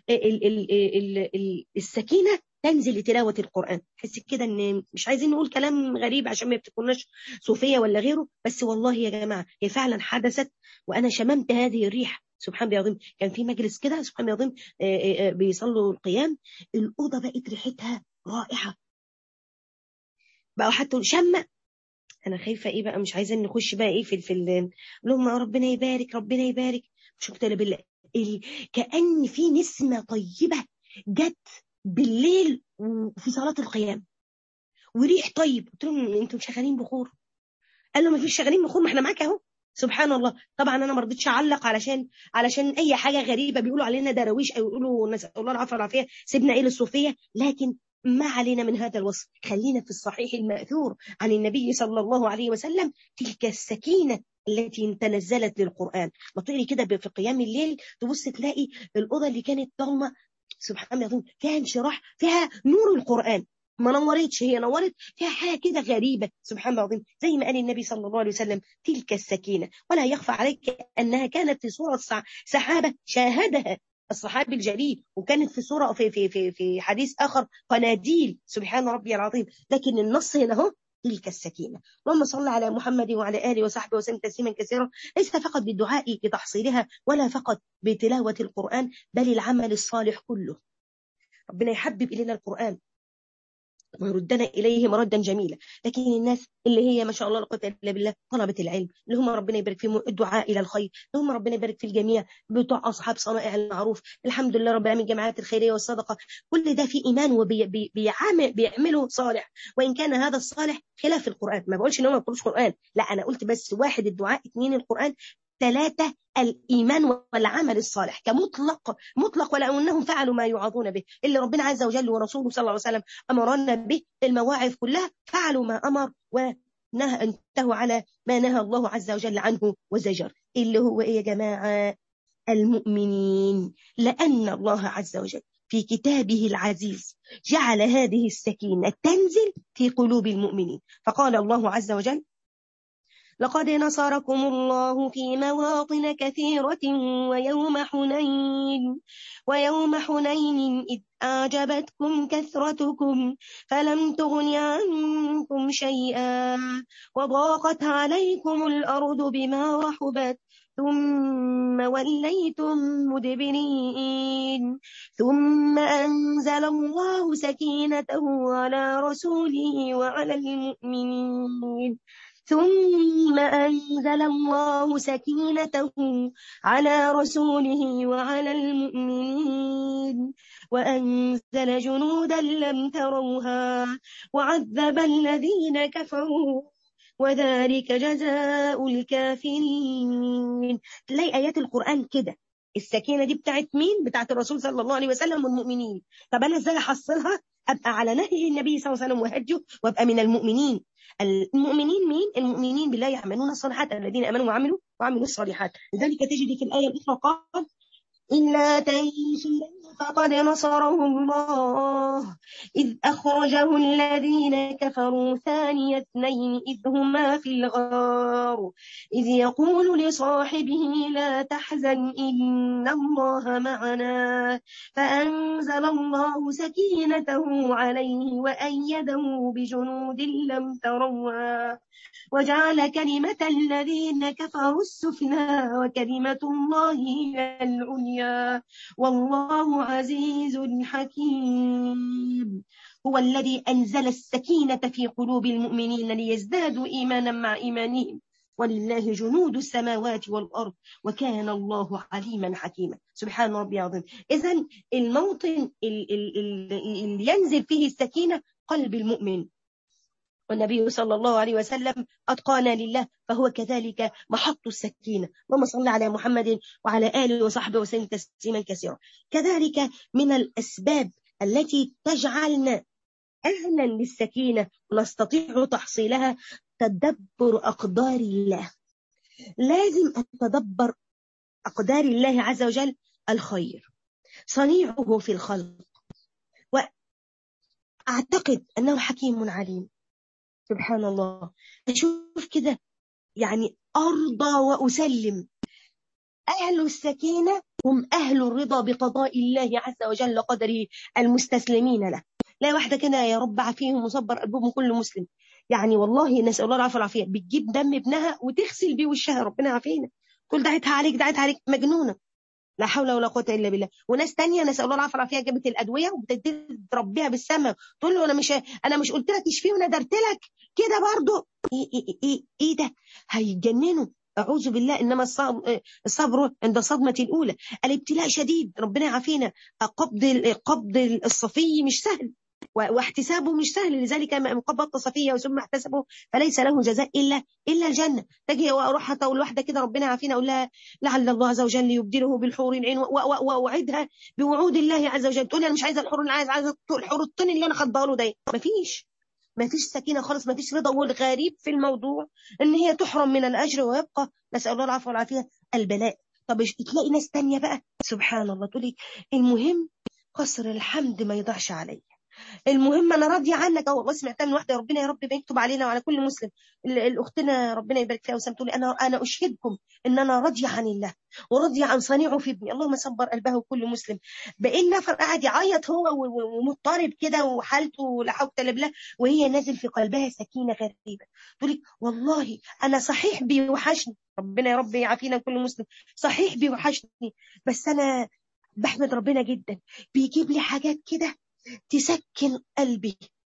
السكينه تنزل لتلاوة القرآن تحس كده ان مش عايزين نقول كلام غريب عشان ما يفتكرناش صوفية ولا غيره بس والله يا جماعة هي فعلا حدثت وأنا شممت هذه الريح سبحان الله العظيم كان في مجلس كده سبحان الله العظيم بيصلوا القيام الأوضة بقت ريحتها رائعة بقوا حتى شمة أنا خايفة إيه بقى مش عايزين نخش بقى إيه في في اللهم ربنا يبارك ربنا يبارك مش مقتنع بالله كأن في نسمة طيبة جت بالليل في صلاة القيام وريح طيب قلت لهم انتوا شغالين بخور قال له ما فيش شغالين بخور ما احنا معاك اهو سبحان الله طبعا انا ما رضيتش اعلق علشان علشان اي حاجه غريبه بيقولوا علينا دراويش او يقولوا نسال الله العافيه والعافيه سيبنا ايه للصوفيه لكن ما علينا من هذا الوصف خلينا في الصحيح الماثور عن النبي صلى الله عليه وسلم تلك السكينه التي تنزلت للقرآن ما تقري كده في قيام الليل تبص تلاقي الأوضة اللي كانت ضلمة سبحان الله فيها انشراح فيها نور القرآن ما نورتش هي نورت فيها حاجة كده غريبة سبحان الله العظيم زي ما قال النبي صلى الله عليه وسلم تلك السكينة ولا يخفى عليك أنها كانت في صورة سحابة شاهدها الصحابي الجليل وكانت في صورة في في في في حديث آخر قناديل سبحان ربي العظيم لكن النص هنا اهو تلك السكينة اللهم صل على محمد وعلى آله وصحبه وسلم تسليما كثيرا ليس فقط بالدعاء بتحصيلها ولا فقط بتلاوة القرآن بل العمل الصالح كله ربنا يحبب إلينا القرآن ويردنا إليه مردا جميلا لكن الناس اللي هي ما شاء الله لا قوه الا بالله طلبه العلم اللي هم ربنا يبارك فيهم الدعاء الى الخير اللي هم ربنا يبارك في الجميع بتوع اصحاب صنائع المعروف الحمد لله رب العالمين الجماعات الخيريه والصدقه كل ده في ايمان وبيعمل بيعملوا صالح وان كان هذا الصالح خلاف القران ما بقولش ان هم ما بيقولوش قران لا انا قلت بس واحد الدعاء اثنين القران ثلاثة الإيمان والعمل الصالح كمطلق مطلق ولو أنهم فعلوا ما يوعظون به اللي ربنا عز وجل ورسوله صلى الله عليه وسلم أمرنا به المواعظ كلها فعلوا ما أمر ونهى انتهوا على ما نهى الله عز وجل عنه وزجر اللي هو إيه يا جماعة المؤمنين لأن الله عز وجل في كتابه العزيز جعل هذه السكينة تنزل في قلوب المؤمنين فقال الله عز وجل لقد نصركم الله في مواطن كثيرة ويوم حنين ويوم حنين إذ أعجبتكم كثرتكم فلم تغن عنكم شيئا وضاقت عليكم الأرض بما رحبت ثم وليتم مدبرين ثم أنزل الله سكينته على رسوله وعلى المؤمنين ثم أنزل الله سكينته على رسوله وعلى المؤمنين وأنزل جنودا لم تروها وعذب الذين كفروا وذلك جزاء الكافرين تلاقي آيات القرآن كده السكينة دي بتاعت مين؟ بتاعت الرسول صلى الله عليه وسلم والمؤمنين طب أنا إزاي أحصلها؟ أبقى على نهج النبي صلى الله عليه وسلم وهجه وأبقى من المؤمنين المؤمنين مين؟ المؤمنين بالله يعملون الصالحات الذين امنوا وعملوا وعملوا الصالحات لذلك تجد في الايه الاخرى قال إلا تنسوا فقد نصره الله إذ أخرجه الذين كفروا ثاني اثنين إذ هما في الغار إذ يقول لصاحبه لا تحزن إن الله معنا فأنزل الله سكينته عليه وأيده بجنود لم تروها وجعل كلمة الذين كفروا السفلى وكلمة الله هي العليا والله عزيز حكيم هو الذي أنزل السكينة في قلوب المؤمنين ليزدادوا إيمانا مع إيمانهم ولله جنود السماوات والأرض وكان الله عليما حكيما سبحان ربي العظيم إذا الموطن اللي ينزل فيه السكينة قلب المؤمن والنبي صلى الله عليه وسلم أتقانا لله فهو كذلك محط السكينة اللهم صل على محمد وعلى آله وصحبه وسلم تسليما كثيرا كذلك من الأسباب التي تجعلنا أهلا للسكينة ونستطيع تحصيلها تدبر أقدار الله لازم أتدبر أقدار الله عز وجل الخير صنيعه في الخلق وأعتقد أنه حكيم عليم سبحان الله أشوف كده يعني أرضى وأسلم أهل السكينة هم أهل الرضا بقضاء الله عز وجل قدره المستسلمين له لا واحدة كده يا رب عافيهم وصبر قلبهم كل مسلم يعني والله نسأل الله العافية والعافية بتجيب دم ابنها وتغسل بيه وشها ربنا عافينا تقول دعيتها عليك دعيتها عليك مجنونة لا حول ولا قوه الا بالله وناس تانية نسال الله العافيه والعافيه جابت الادويه وبتدي تربيها بالسماء تقول له انا مش انا مش قلت لك اشفيه وندرت لك كده برضه ايه ايه ايه, إيه ده هيتجننوا أعوذ بالله إنما الصبر عند الصدمة الأولى الابتلاء شديد ربنا يعافينا قبض قبض الصفي مش سهل واحتسابه مش سهل لذلك من قبضت صفية ثم احتسبه فليس له جزاء إلا إلا الجنة تجي وأروح أقول واحدة كده ربنا يعافينا أقول لها لعل الله عز وجل يبدله بالحور العين وأوعدها بوعود الله عز وجل تقول أنا مش عايزة الحور عايزة عايزة الحور الطين اللي أنا خدها له ده مفيش مفيش سكينة خالص مفيش رضا والغريب في الموضوع إن هي تحرم من الأجر ويبقى نسأل الله العفو والعافية البلاء طب تلاقي ناس تانية بقى سبحان الله تقولي المهم قصر الحمد ما يضيعش عليا المهم انا راضيه عنك او والله سمعتها من واحده ربنا يا رب يكتب علينا وعلى كل مسلم الاختنا ربنا يبارك فيها وسام تقول انا انا اشهدكم ان انا راضيه عن الله وراضيه عن صنيعه في ابني اللهم صبر قلبه كل مسلم بقين نفر قاعد يعيط هو ومضطرب كده وحالته لا حول ولا بالله وهي نازل في قلبها سكينه غريبه تقول والله انا صحيح بيوحشني ربنا يا رب يعافينا كل مسلم صحيح بيوحشني بس انا بحمد ربنا جدا بيجيب لي حاجات كده تسكن قلبي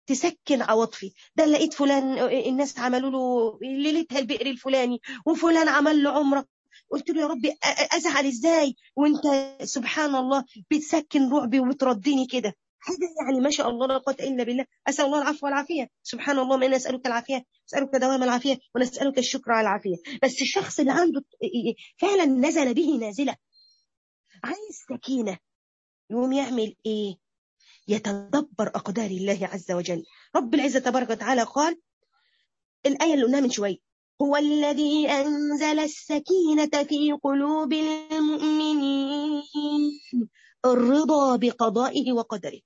تسكن عواطفي ده لقيت فلان الناس عملوا له ليلتها البئر الفلاني وفلان عمل له عمره قلت له يا ربي ازعل ازاي وانت سبحان الله بتسكن رعبي وبتردني كده حاجه يعني ما شاء الله لا قوه الا بالله اسال الله العفو والعافيه سبحان الله ما نسالك العافيه نسالك دوام العافيه ونسالك الشكر على العافيه بس الشخص اللي عنده فعلا نزل به نازله عايز سكينه يقوم يعمل ايه يتدبر اقدار الله عز وجل رب العزه تبارك وتعالى قال الايه اللي قلناها من شويه هو الذي أنزل السكينة في قلوب المؤمنين الرضا بقضائه وقدره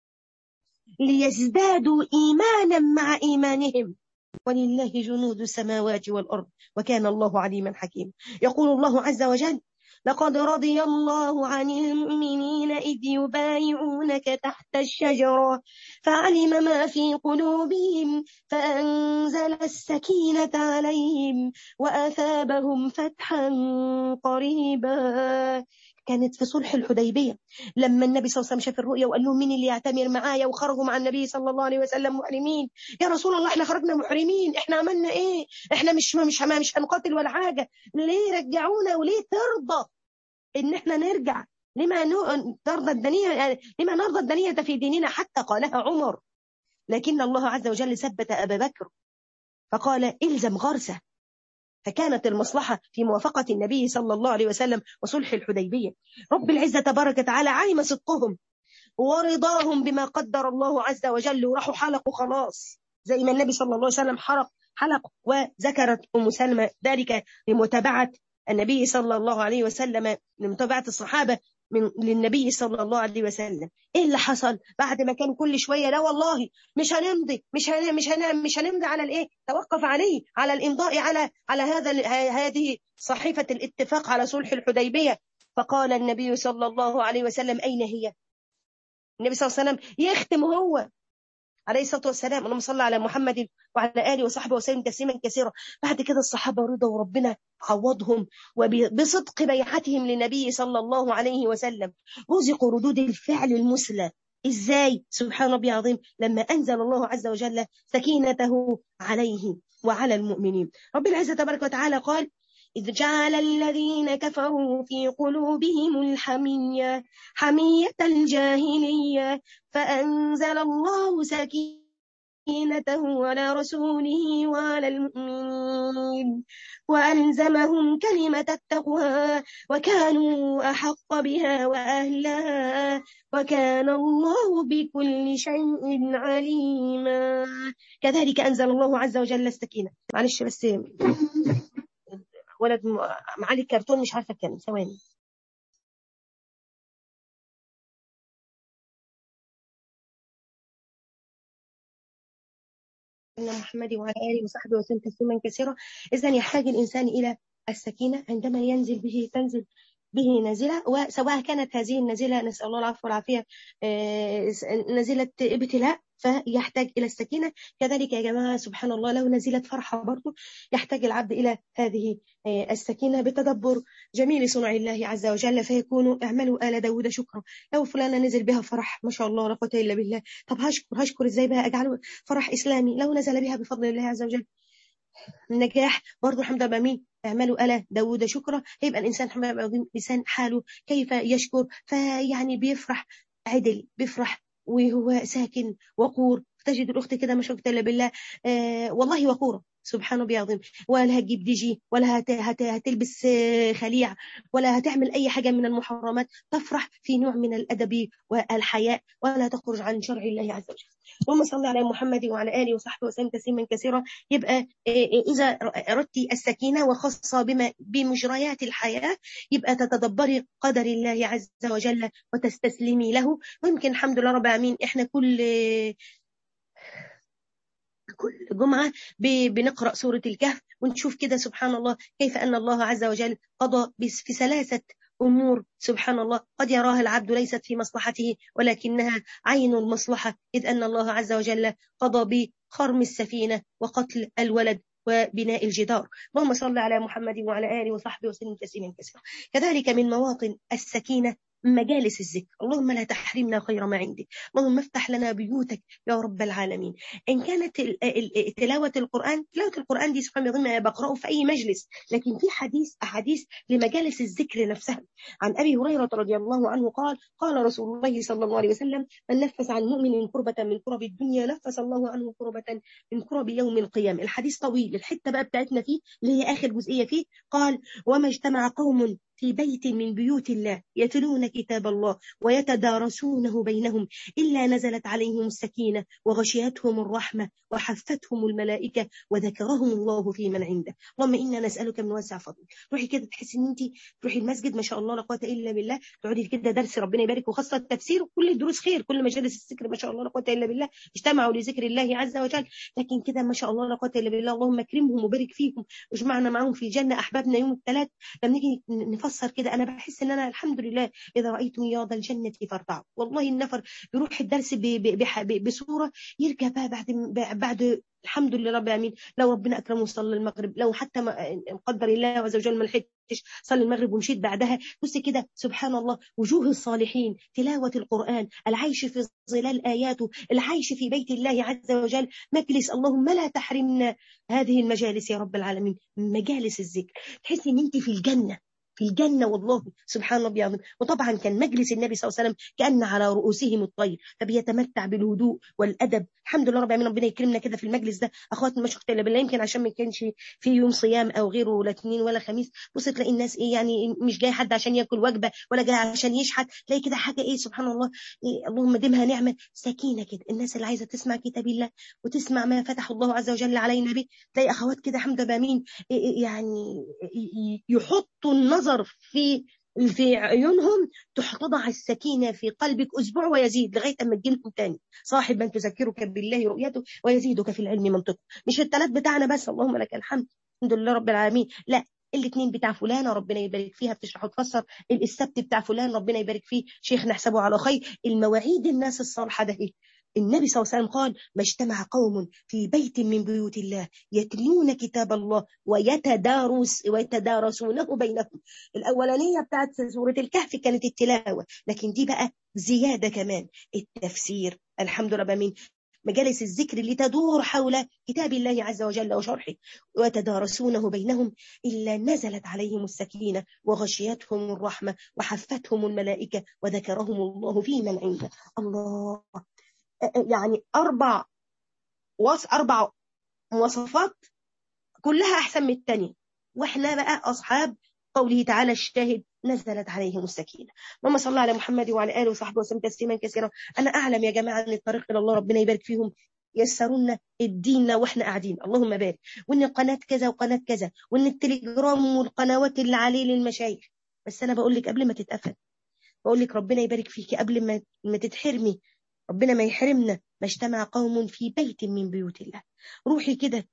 ليزدادوا إيمانا مع إيمانهم ولله جنود السماوات والأرض وكان الله عليما حكيما يقول الله عز وجل لقد رضي الله عن المؤمنين إذ يبايعونك تحت الشجرة فعلم ما في قلوبهم فأنزل السكينة عليهم وأثابهم فتحا قريبا كانت في صلح الحديبية لما النبي صلى الله عليه وسلم شاف الرؤيا وقال لهم مين اللي يعتمر معايا وخرجوا مع النبي صلى الله عليه وسلم محرمين يا رسول الله احنا خرجنا محرمين احنا عملنا ايه احنا مش مش مش هنقاتل ولا حاجة ليه رجعونا وليه ترضى ان احنا نرجع لما ترضى الدنيا يعني لما نرضى الدنيا في ديننا حتى قالها عمر لكن الله عز وجل ثبت ابا بكر فقال الزم غرسه فكانت المصلحة في موافقة النبي صلى الله عليه وسلم وصلح الحديبية رب العزة تبارك وتعالى علم صدقهم ورضاهم بما قدر الله عز وجل وراحوا حلقوا خلاص زي ما النبي صلى الله عليه وسلم حرق حلق وذكرت أم سلمة ذلك لمتابعة النبي صلى الله عليه وسلم لمتابعة الصحابة من للنبي صلى الله عليه وسلم ايه اللي حصل بعد ما كان كل شويه لا والله مش هنمضي مش هن مش هن مش هنمضي على الايه توقف عليه على الامضاء على على هذا هذه صحيفه الاتفاق على صلح الحديبيه فقال النبي صلى الله عليه وسلم اين هي النبي صلى الله عليه وسلم يختم هو عليه الصلاه والسلام اللهم صل على محمد وعلى اله وصحبه وسلم تسليما كثيرا بعد كده الصحابه رضوا وربنا عوضهم وبصدق بيعتهم للنبي صلى الله عليه وسلم رزقوا ردود الفعل المثلى ازاي سبحان ربي العظيم لما انزل الله عز وجل سكينته عليه وعلى المؤمنين رب العزه تبارك وتعالى قال إذ جعل الذين كفروا في قلوبهم الحمية حمية الجاهلية فأنزل الله سكينته على رسوله وعلى المؤمنين وألزمهم كلمة التقوى وكانوا أحق بها وأهلها وكان الله بكل شيء عليما كذلك أنزل الله عز وجل السكينة معلش بس ولد معالي الكرتون مش عارفه اتكلم ثواني محمد وعلى اله وصحبه وسلم تسليما كثيرا اذا يحتاج الانسان الى السكينه عندما ينزل به تنزل به نازلة وسواء كانت هذه النازلة نسأل الله العفو والعافية نازلة ابتلاء فيحتاج إلى السكينة كذلك يا جماعة سبحان الله لو نزلت فرحة برضو يحتاج العبد إلى هذه السكينة بتدبر جميل صنع الله عز وجل فيكون اعملوا آل داود شكرا لو فلانة نزل بها فرح ما شاء الله لا قوة إلا بالله طب هشكر هشكر إزاي بها أجعله فرح إسلامي لو نزل بها بفضل الله عز وجل النجاح برضه الحمد لله مين اعملوا ألا داود شكرا هيبقى الإنسان الحمد لله لسان حاله كيف يشكر فيعني بيفرح عدل بيفرح وهو ساكن وقور تجد الأخت كده ما شكت إلا بالله آه والله وقورة سبحان ربي العظيم ولا هتجيب دي جي ولا هت... هت... هتلبس خليع ولا هتعمل أي حاجة من المحرمات تفرح في نوع من الأدب والحياء ولا تخرج عن شرع الله عز وجل اللهم صل على محمد وعلى آله وصحبه وسلم تسليما كثيرا يبقى إذا أردت السكينة وخاصة بما بمجريات الحياة يبقى تتدبري قدر الله عز وجل وتستسلمي له ويمكن الحمد لله رب العالمين إحنا كل كل جمعة بنقرأ سورة الكهف ونشوف كده سبحان الله كيف أن الله عز وجل قضى في ثلاثة أمور سبحان الله قد يراها العبد ليست في مصلحته ولكنها عين المصلحة إذ أن الله عز وجل قضى بخرم السفينة وقتل الولد وبناء الجدار اللهم صل على محمد وعلى آله وصحبه وسلم تسليما كثيرا كذلك من مواطن السكينة مجالس الذكر اللهم لا تحرمنا خير ما عندك اللهم افتح لنا بيوتك يا رب العالمين إن كانت تلاوة القرآن تلاوة القرآن دي سبحان الله بقرأه في أي مجلس لكن في حديث أحاديث لمجالس الذكر نفسها عن أبي هريرة رضي الله عنه قال قال رسول الله صلى الله عليه وسلم من نفس عن مؤمن كربة من كرب الدنيا نفس الله عنه كربة من كرب يوم القيامة الحديث طويل الحتة بقى بتاعتنا فيه اللي هي آخر جزئية فيه قال وما اجتمع قوم في بيت من بيوت الله يتلون كتاب الله ويتدارسونه بينهم إلا نزلت عليهم السكينة وغشيتهم الرحمة وحفتهم الملائكة وذكرهم الله في من عنده اللهم إنا نسألك من واسع فضلك روحي كده تحسي ان انت تروحي المسجد ما شاء الله لا قوه الا بالله تقعدي كده درس ربنا يبارك وخاصه التفسير وكل الدروس خير كل مجالس الذكر ما شاء الله لا قوه الا بالله اجتمعوا لذكر الله عز وجل لكن كده ما شاء الله لا قوه الا بالله اللهم اكرمهم وبارك فيهم واجمعنا معهم في الجنه احبابنا يوم الثلاث لما نيجي نفسر كده انا بحس ان انا الحمد لله اذا رايتم ياض الجنه فارتعوا والله النفر يروح الدرس بصوره يرجع بقى بعد بعد الحمد لله رب العالمين لو ربنا اكرمه وصلى المغرب لو حتى ما قدر الله عز وجل ما لحقتش صلي المغرب ومشيت بعدها بص كده سبحان الله وجوه الصالحين تلاوه القران العيش في ظلال اياته العيش في بيت الله عز وجل مجلس اللهم لا تحرمنا هذه المجالس يا رب العالمين مجالس الذكر تحسي ان انت في الجنه في الجنة والله سبحان الله العظيم وطبعا كان مجلس النبي صلى الله عليه وسلم كأن على رؤوسهم الطير فبيتمتع بالهدوء والأدب الحمد لله رب العالمين ربنا يكرمنا كده في المجلس ده أخوات مش الا بالله يمكن عشان ما كانش في يوم صيام أو غيره ولا اثنين ولا خميس بص تلاقي الناس إيه يعني مش جاي حد عشان ياكل وجبة ولا جاي عشان يشحت تلاقي كده حاجة إيه سبحان الله إيه اللهم دمها نعمة سكينة كده الناس اللي عايزة تسمع كتاب الله وتسمع ما فتح الله عز وجل علينا به تلاقي أخوات كده حمد بامين يعني يحطوا النظر النظر في في عيونهم تحتضع السكينة في قلبك أسبوع ويزيد لغاية أما تجيلكم تاني صاحب من تذكرك بالله رؤيته ويزيدك في العلم منطقه مش الثلاث بتاعنا بس اللهم لك الحمد الحمد لله رب العالمين لا الاثنين بتاع فلانة ربنا يبارك فيها بتشرح وتفسر السبت بتاع فلان ربنا يبارك فيه شيخ نحسبه على خير المواعيد الناس الصالحة ده النبي صلى الله عليه وسلم قال ما اجتمع قوم في بيت من بيوت الله يتلون كتاب الله ويتدارس ويتدارسونه بينهم الأولانية بتاعت سورة الكهف كانت التلاوة لكن دي بقى زيادة كمان التفسير الحمد لله من مجالس الذكر اللي تدور حول كتاب الله عز وجل وشرحه وتدارسونه بينهم إلا نزلت عليهم السكينة وغشيتهم الرحمة وحفتهم الملائكة وذكرهم الله في من عنده الله يعني أربع وص أربع مواصفات كلها أحسن من الثانية وإحنا بقى أصحاب قوله تعالى الشاهد نزلت عليهم السكينة اللهم صل على محمد وعلى آله وصحبه وسلم تسليما كثيرا أنا أعلم يا جماعة أن الطريق إلى الله ربنا يبارك فيهم يسرونا الدين واحنا قاعدين اللهم بارك وان قناه كذا وقناه كذا وان التليجرام والقنوات اللي عليه للمشايخ بس انا بقول لك قبل ما تتقفل بقول لك ربنا يبارك فيكي قبل ما ما تتحرمي ربنا ما يحرمنا ما اجتمع قوم في بيت من بيوت الله روحي كده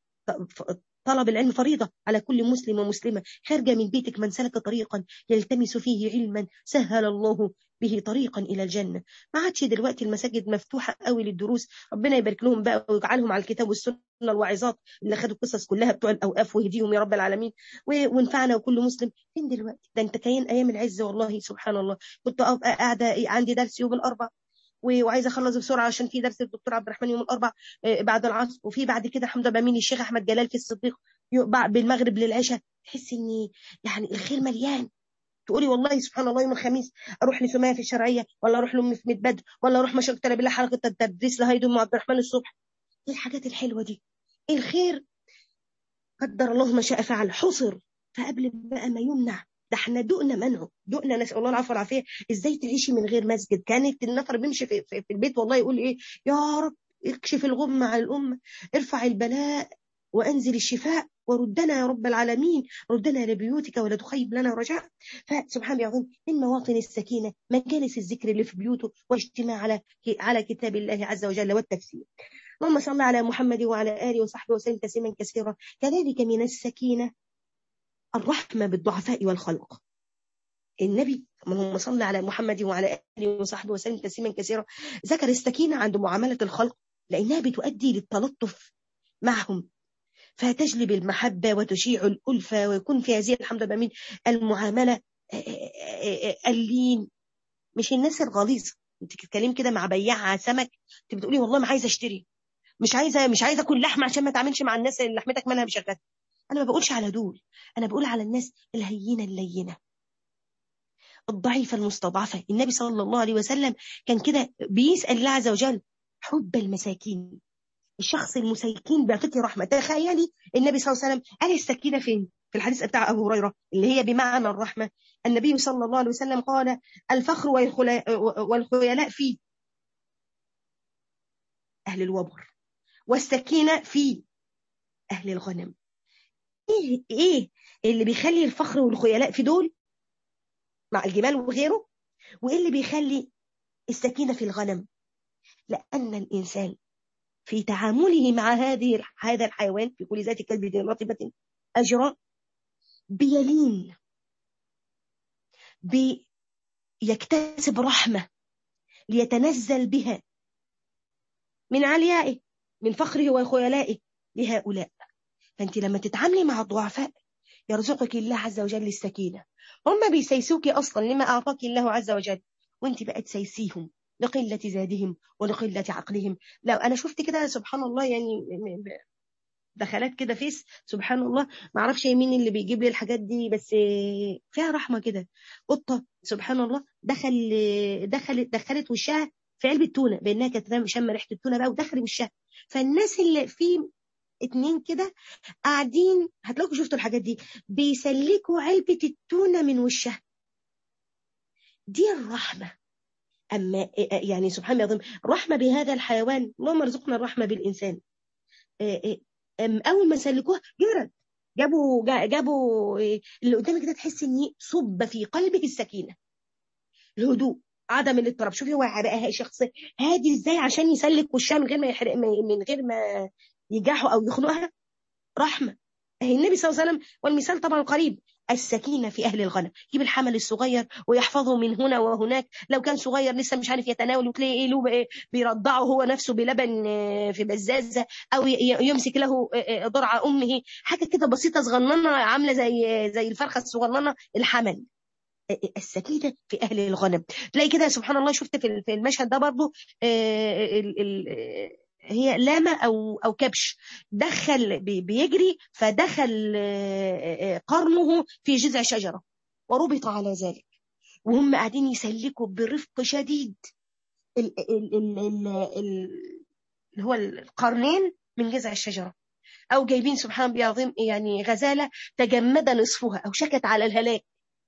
طلب العلم فريضة على كل مسلم ومسلمة خارجة من بيتك من سلك طريقا يلتمس فيه علما سهل الله به طريقا إلى الجنة ما عادش دلوقتي المساجد مفتوحة قوي للدروس ربنا يبارك لهم بقى ويجعلهم على الكتاب والسنة الواعظات اللي خدوا القصص كلها بتوع الأوقاف ويهديهم يا رب العالمين وانفعنا وكل مسلم فين دلوقتي ده انت كاين أيام العز والله سبحان الله كنت قاعدة عندي درس يوم الأربع وعايزه اخلص بسرعه عشان في درس الدكتور عبد الرحمن يوم الاربع بعد العصر وفي بعد كده الحمد لله بمين الشيخ احمد جلال في الصديق بالمغرب للعشاء تحس ان يعني الخير مليان تقولي والله سبحان الله يوم الخميس اروح لسميه في الشرعيه ولا اروح لام في بدر ولا اروح مشايخ بالله حلقه التدريس لهيد ام عبد الرحمن الصبح ايه الحاجات الحلوه دي الخير قدر الله ما شاء فعل حصر فقبل بقى ما يمنع ده احنا دقنا منعه دقنا نسال الله العفو والعافيه ازاي تعيشي من غير مسجد كانت النفر بيمشي في, في, في البيت والله يقول ايه يا رب اكشف الغمة عن الأمة ارفع البلاء وأنزل الشفاء وردنا يا رب العالمين ردنا لبيوتك ولا تخيب لنا رجاء فسبحان الله من مواطن السكينة مجالس الذكر اللي في بيوته واجتماع على على كتاب الله عز وجل والتفسير اللهم صل على محمد وعلى آله وصحبه وسلم تسليما كثيرا كذلك من السكينة الرحمة بالضعفاء والخلق النبي اللهم صل على محمد وعلى آله وصحبه وسلم تسليما كثيرا ذكر السكينة عند معاملة الخلق لأنها بتؤدي للتلطف معهم فتجلب المحبة وتشيع الألفة ويكون في هذه الحمد لله من المعاملة اللين مش الناس الغليظه انت بتتكلمي كده مع بياع سمك انت بتقولي والله ما عايزه اشتري مش عايزه مش عايزه اكل لحمه عشان ما اتعاملش مع الناس اللي لحمتك مالها مشغله انا ما بقولش على دول انا بقول على الناس الهينه اللينه الضعيفه المستضعفه النبي صلى الله عليه وسلم كان كده بيسال الله عز وجل حب المساكين الشخص المسيكين بيعطيكي رحمه تخيلي النبي صلى الله عليه وسلم قال السكينه فين في الحديث بتاع ابو هريره اللي هي بمعنى الرحمه النبي صلى الله عليه وسلم قال الفخر والخيلاء في اهل الوبر والسكينه في اهل الغنم ايه ايه اللي بيخلي الفخر والخيلاء في دول مع الجمال وغيره وايه اللي بيخلي السكينه في الغنم لان الانسان في تعامله مع هذه هذا الحيوان في كل ذات كلب رطبة أجرى بيلين بيكتسب رحمة ليتنزل بها من عليائه من فخره وخيلائه لهؤلاء فأنت لما تتعاملي مع الضعفاء يرزقك الله عز وجل السكينة هم بيسيسوك أصلا لما أعطاك الله عز وجل وانت بقى تسيسيهم لقلة زادهم ولقلة عقلهم لا أنا شفت كده سبحان الله يعني دخلات كده فيس سبحان الله ما اعرفش مين اللي بيجيب لي الحاجات دي بس فيها رحمه كده قطه سبحان الله دخل دخلت دخلت وشها في علبه تونه بانها كانت شم ريحه التونه بقى ودخل وشها فالناس اللي في اتنين كده قاعدين هتلاقوا شفتوا الحاجات دي بيسلكوا علبه التونه من وشها دي الرحمه أما يعني سبحان الله رحمة بهذا الحيوان اللهم ارزقنا الرحمة بالإنسان أول ما سلكوها جرت جابوا جابوا اللي قدامك كده تحس ان صب في قلبك السكينه الهدوء عدم الاضطراب شوفي هو بقى شخص هادي ازاي عشان يسلك وشها من غير ما يحرق من غير ما يجاحه او يخنقها رحمه النبي صلى الله عليه وسلم والمثال طبعا قريب السكينة في أهل الغنم يجيب الحمل الصغير ويحفظه من هنا وهناك لو كان صغير لسه مش عارف يتناول وتلاقي إيه له إيه بيرضعه هو نفسه بلبن في بزازة أو يمسك له ضرع أمه حاجة كده بسيطة صغننة عاملة زي زي الفرخة الصغننة الحمل السكينة في أهل الغنم تلاقي كده سبحان الله شفت في المشهد ده برضو هي لامة أو أو كبش دخل بيجري فدخل قرنه في جذع شجرة وربط على ذلك وهم قاعدين يسلكوا برفق شديد ال ال ال ال ال هو القرنين من جذع الشجرة أو جايبين سبحان الله العظيم يعني غزالة تجمد نصفها أو شكت على الهلاك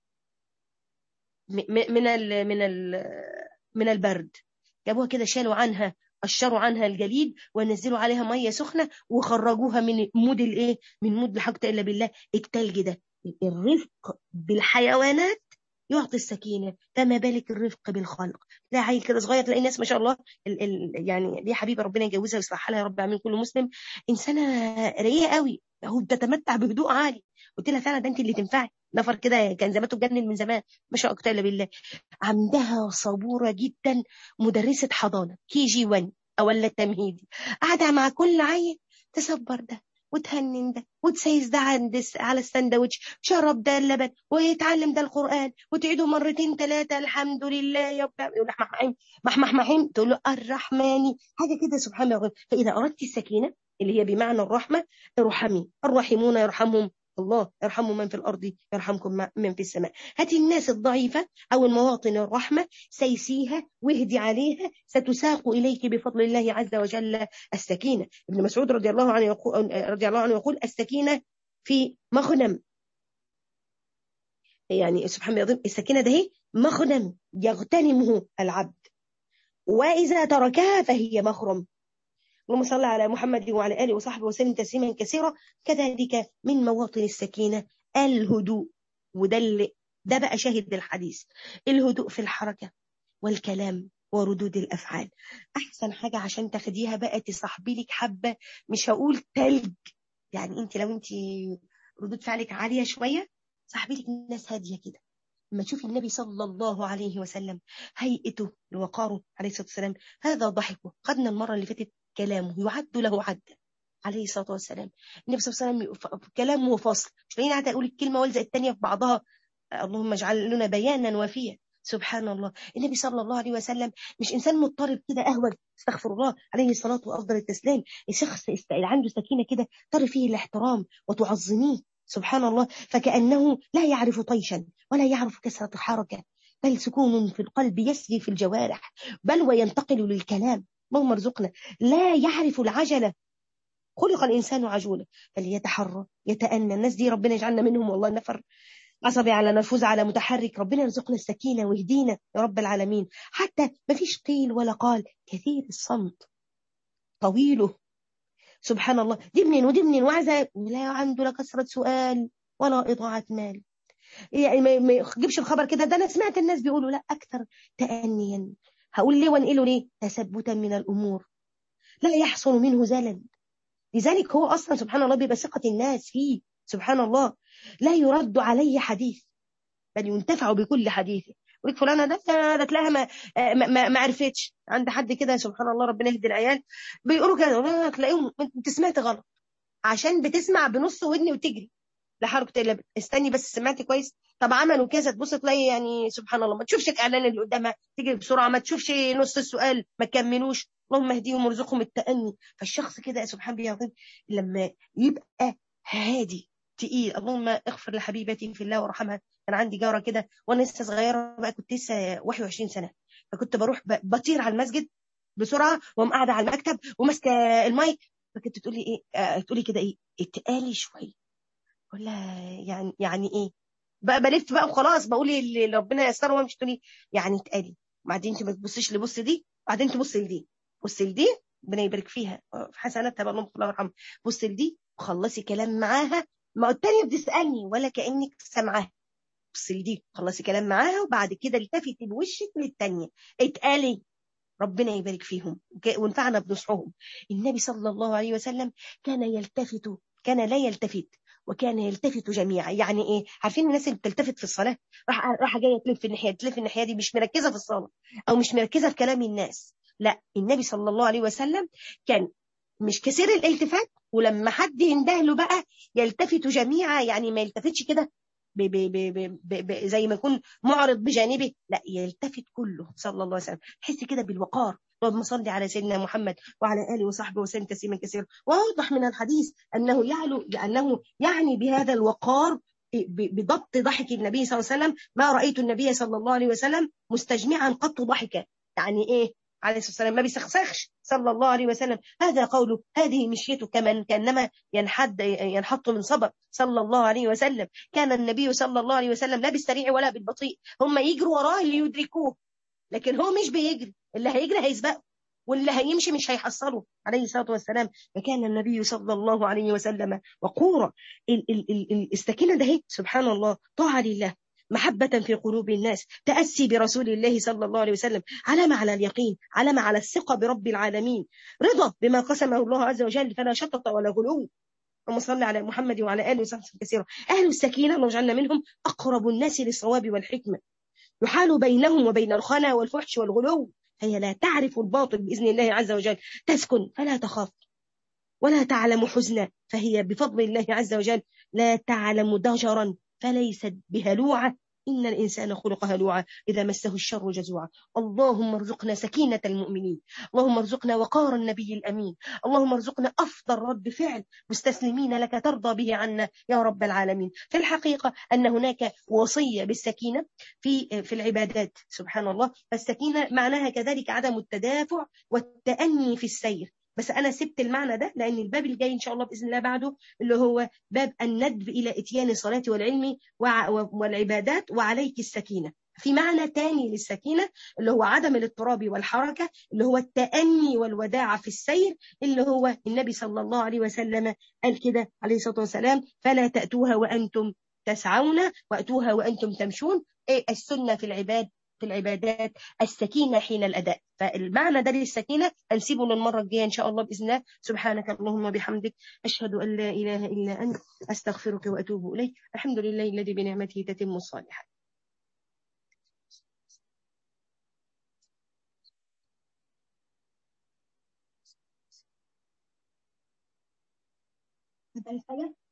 من ال من ال من البرد جابوها كده شالوا عنها قشروا عنها الجليد ونزلوا عليها ميه سخنه وخرجوها من مود الايه من مود لا حاجه الا بالله التلج ده الرفق بالحيوانات يعطي السكينة فما بالك الرفق بالخلق تلاقي عيل كده صغير تلاقي الناس ما شاء الله ال ال يعني دي حبيبة ربنا يجوزها ويصلحها لها يا رب يعمل كل مسلم إنسانة رقيقة قوي هو بتتمتع بهدوء عالي قلت لها فعلا ده انت اللي تنفعي نفر كده كان زمانته اتجنن من زمان ما شاء الله بالله عندها صبورة جدا مدرسة حضانة كي جي 1 أو ولا التمهيدي قاعدة مع كل عيل تصبر ده وتهنن ده وتسيس ده عند على السندوتش شرب ده اللبن ويتعلم ده القرآن وتعيده مرتين ثلاثة الحمد لله يا رب يقول محمحين محمحين تقول له الرحماني حاجة كده سبحان الله فإذا أردت السكينة اللي هي بمعنى الرحمة ارحمي الراحمون يرحمهم الله يرحموا من في الأرض يرحمكم من في السماء هاتي الناس الضعيفة أو المواطن الرحمة سيسيها واهدي عليها ستساق إليك بفضل الله عز وجل السكينة ابن مسعود رضي الله عنه يقول, رضي الله عنه يقول السكينة في مغنم يعني سبحان الله السكينة ده هي مغنم يغتنمه العبد وإذا تركها فهي مخرم اللهم صل على محمد وعلى آله وصحبه وسلم تسليما كثيرا كذلك من مواطن السكينة الهدوء وده اللي ده بقى شاهد الحديث الهدوء في الحركة والكلام وردود الأفعال أحسن حاجة عشان تاخديها بقى تصاحبي لك حبة مش هقول تلج يعني انت لو انت ردود فعلك عالية شوية صاحبي لك ناس هادية كده لما تشوفي النبي صلى الله عليه وسلم هيئته لوقاره عليه الصلاة والسلام هذا ضحكه خدنا المرة اللي فاتت كلامه يعد له عدا عليه الصلاة والسلام النبي صلى الله عليه وسلم كلامه فصل مش لاقيين قاعدة أقول الكلمة والزق الثانية في بعضها اللهم اجعل لنا بيانا وفيا سبحان الله النبي صلى الله عليه وسلم مش إنسان مضطرب كده أهوج استغفر الله عليه الصلاة وأفضل التسليم شخص است- عنده سكينة كده ترى فيه الاحترام وتعظميه سبحان الله فكأنه لا يعرف طيشا ولا يعرف كسرة الحركة بل سكون في القلب يسري في الجوارح بل وينتقل للكلام اللهم ارزقنا لا يعرف العجلة خلق الإنسان عجولا فليتحرى يتأنى الناس دي ربنا يجعلنا منهم والله نفر عصبي على نرفوز على متحرك ربنا يرزقنا السكينة ويهدينا يا رب العالمين حتى ما فيش قيل ولا قال كثير الصمت طويله سبحان الله دي منين ودي منين وعزة لا عنده لا كثرة سؤال ولا إضاعة مال يعني ما ما يجيبش الخبر كده ده أنا سمعت الناس بيقولوا لا أكثر تأنيا هقول ليه وانقله ليه تثبتا من الأمور لا يحصل منه زلل لذلك هو أصلا سبحان الله بيبقى ثقة الناس فيه سبحان الله لا يرد عليه حديث بل ينتفع بكل حديثه ولك فلانة ده ده تلاقيها ما, ما, ما, ما عرفتش عند حد كده سبحان الله ربنا يهدي العيال بيقولوا كده تلاقيهم انت سمعت غلط عشان بتسمع بنص ودني وتجري لا حركة الا استني بس سمعت كويس طب عملوا كذا تبص تلاقي يعني سبحان الله ما تشوفش الاعلان اللي قدامها تجري بسرعه ما تشوفش نص السؤال ما كملوش اللهم اهديهم وارزقهم التأني فالشخص كده سبحان الله العظيم لما يبقى هادي تقيل اللهم اغفر لحبيبتي في الله وارحمها كان عندي جاره كده وانا لسه صغيره بقى كنت لسه 21 سنه فكنت بروح ب- بطير على المسجد بسرعه واقوم قاعده على المكتب وماسكه المايك فكنت تقولي ايه آه تقولي كده ايه اتقالي شويه اقول لها يعني يعني ايه بقى بلف بقى وخلاص بقول اللي ربنا ييسره وامشي تقولي يعني اتقالي بعدين انت ما تبصيش لبص دي بعدين تبصي لدي بصي لدي ربنا يبارك فيها في حسناتها بقى اللهم الله يرحمها بصي لدي وخلصي كلام معاها ما التانية بتسألني ولا كأنك سامعاها بصي لدي خلصي كلام معاها وبعد كده التفتي بوشك للتانية اتقالي ربنا يبارك فيهم وك- وانفعنا بنصحهم النبي صلى الله عليه وسلم كان يلتفت كان لا يلتفت وكان يلتفت جميعا يعني ايه عارفين الناس اللي بتلتفت في الصلاه راح راح جايه تلف الناحيه تلف الناحيه دي مش مركزه في الصلاه او مش مركزه في كلام الناس لا النبي صلى الله عليه وسلم كان مش كثير الالتفات ولما حد ينده له بقى يلتفت جميعا يعني ما يلتفتش كده ب ب ب ب ب ب زي ما يكون معرض بجانبه لا يلتفت كله صلى الله عليه وسلم تحس كده بالوقار اللهم صل على سيدنا محمد وعلى اله وصحبه وسلم تسليما كثيرا واوضح من الحديث انه يعلو انه يعني بهذا الوقار ب- بضبط ضحك النبي صلى الله عليه وسلم ما رايت النبي صلى الله عليه وسلم مستجمعا قط ضحكا يعني ايه عليه الصلاه والسلام ما بيسخسخش صلى الله عليه وسلم هذا قوله هذه مشيته كمن كانما ينحد ينحط من صبر صلى الله عليه وسلم كان النبي صلى الله عليه وسلم لا بالسريع ولا بالبطيء هم يجروا وراه ليدركوه لكن هو مش بيجري اللي هيجري هيسبقه واللي هيمشي مش هيحصله عليه الصلاه والسلام فكان النبي صلى الله عليه وسلم وقورا ال- ال- ال- ال- السكينه ده هي سبحان الله طاعه لله محبة في قلوب الناس تأسي برسول الله صلى الله عليه وسلم علامة على اليقين علامة على الثقة برب العالمين رضا بما قسمه الله عز وجل فلا شطط ولا غلو اللهم صل على محمد وعلى اله وصحبه كثيرا اهل السكينه اللهم اجعلنا منهم اقرب الناس للصواب والحكمه يحال بينهم وبين الخنا والفحش والغلو هي لا تعرف الباطل باذن الله عز وجل تسكن فلا تخاف ولا تعلم حزنا فهي بفضل الله عز وجل لا تعلم ضجرا فليست بهلوعه إن الإنسان خلق هلوعا إذا مسه الشر جزوعا اللهم ارزقنا سكينة المؤمنين اللهم ارزقنا وقار النبي الأمين اللهم ارزقنا أفضل رد فعل مستسلمين لك ترضى به عنا يا رب العالمين في الحقيقة أن هناك وصية بالسكينة في في العبادات سبحان الله فالسكينة معناها كذلك عدم التدافع والتأني في السير بس انا سبت المعنى ده لان الباب الجاي ان شاء الله باذن الله بعده اللي هو باب الندب الى اتيان الصلاه والعلم وع- والعبادات وعليك السكينه في معنى تاني للسكينه اللي هو عدم الاضطراب والحركه اللي هو التاني والوداع في السير اللي هو النبي صلى الله عليه وسلم قال كده عليه الصلاه والسلام فلا تاتوها وانتم تسعون واتوها وانتم تمشون إيه السنه في العباد في العبادات السكينة حين الأداء فالمعنى ده للسكينة هنسيبه للمرة الجاية إن شاء الله بإذن الله سبحانك اللهم وبحمدك أشهد أن لا إله إلا أنت أستغفرك وأتوب إليك الحمد لله الذي بنعمته تتم الصالحات حاجة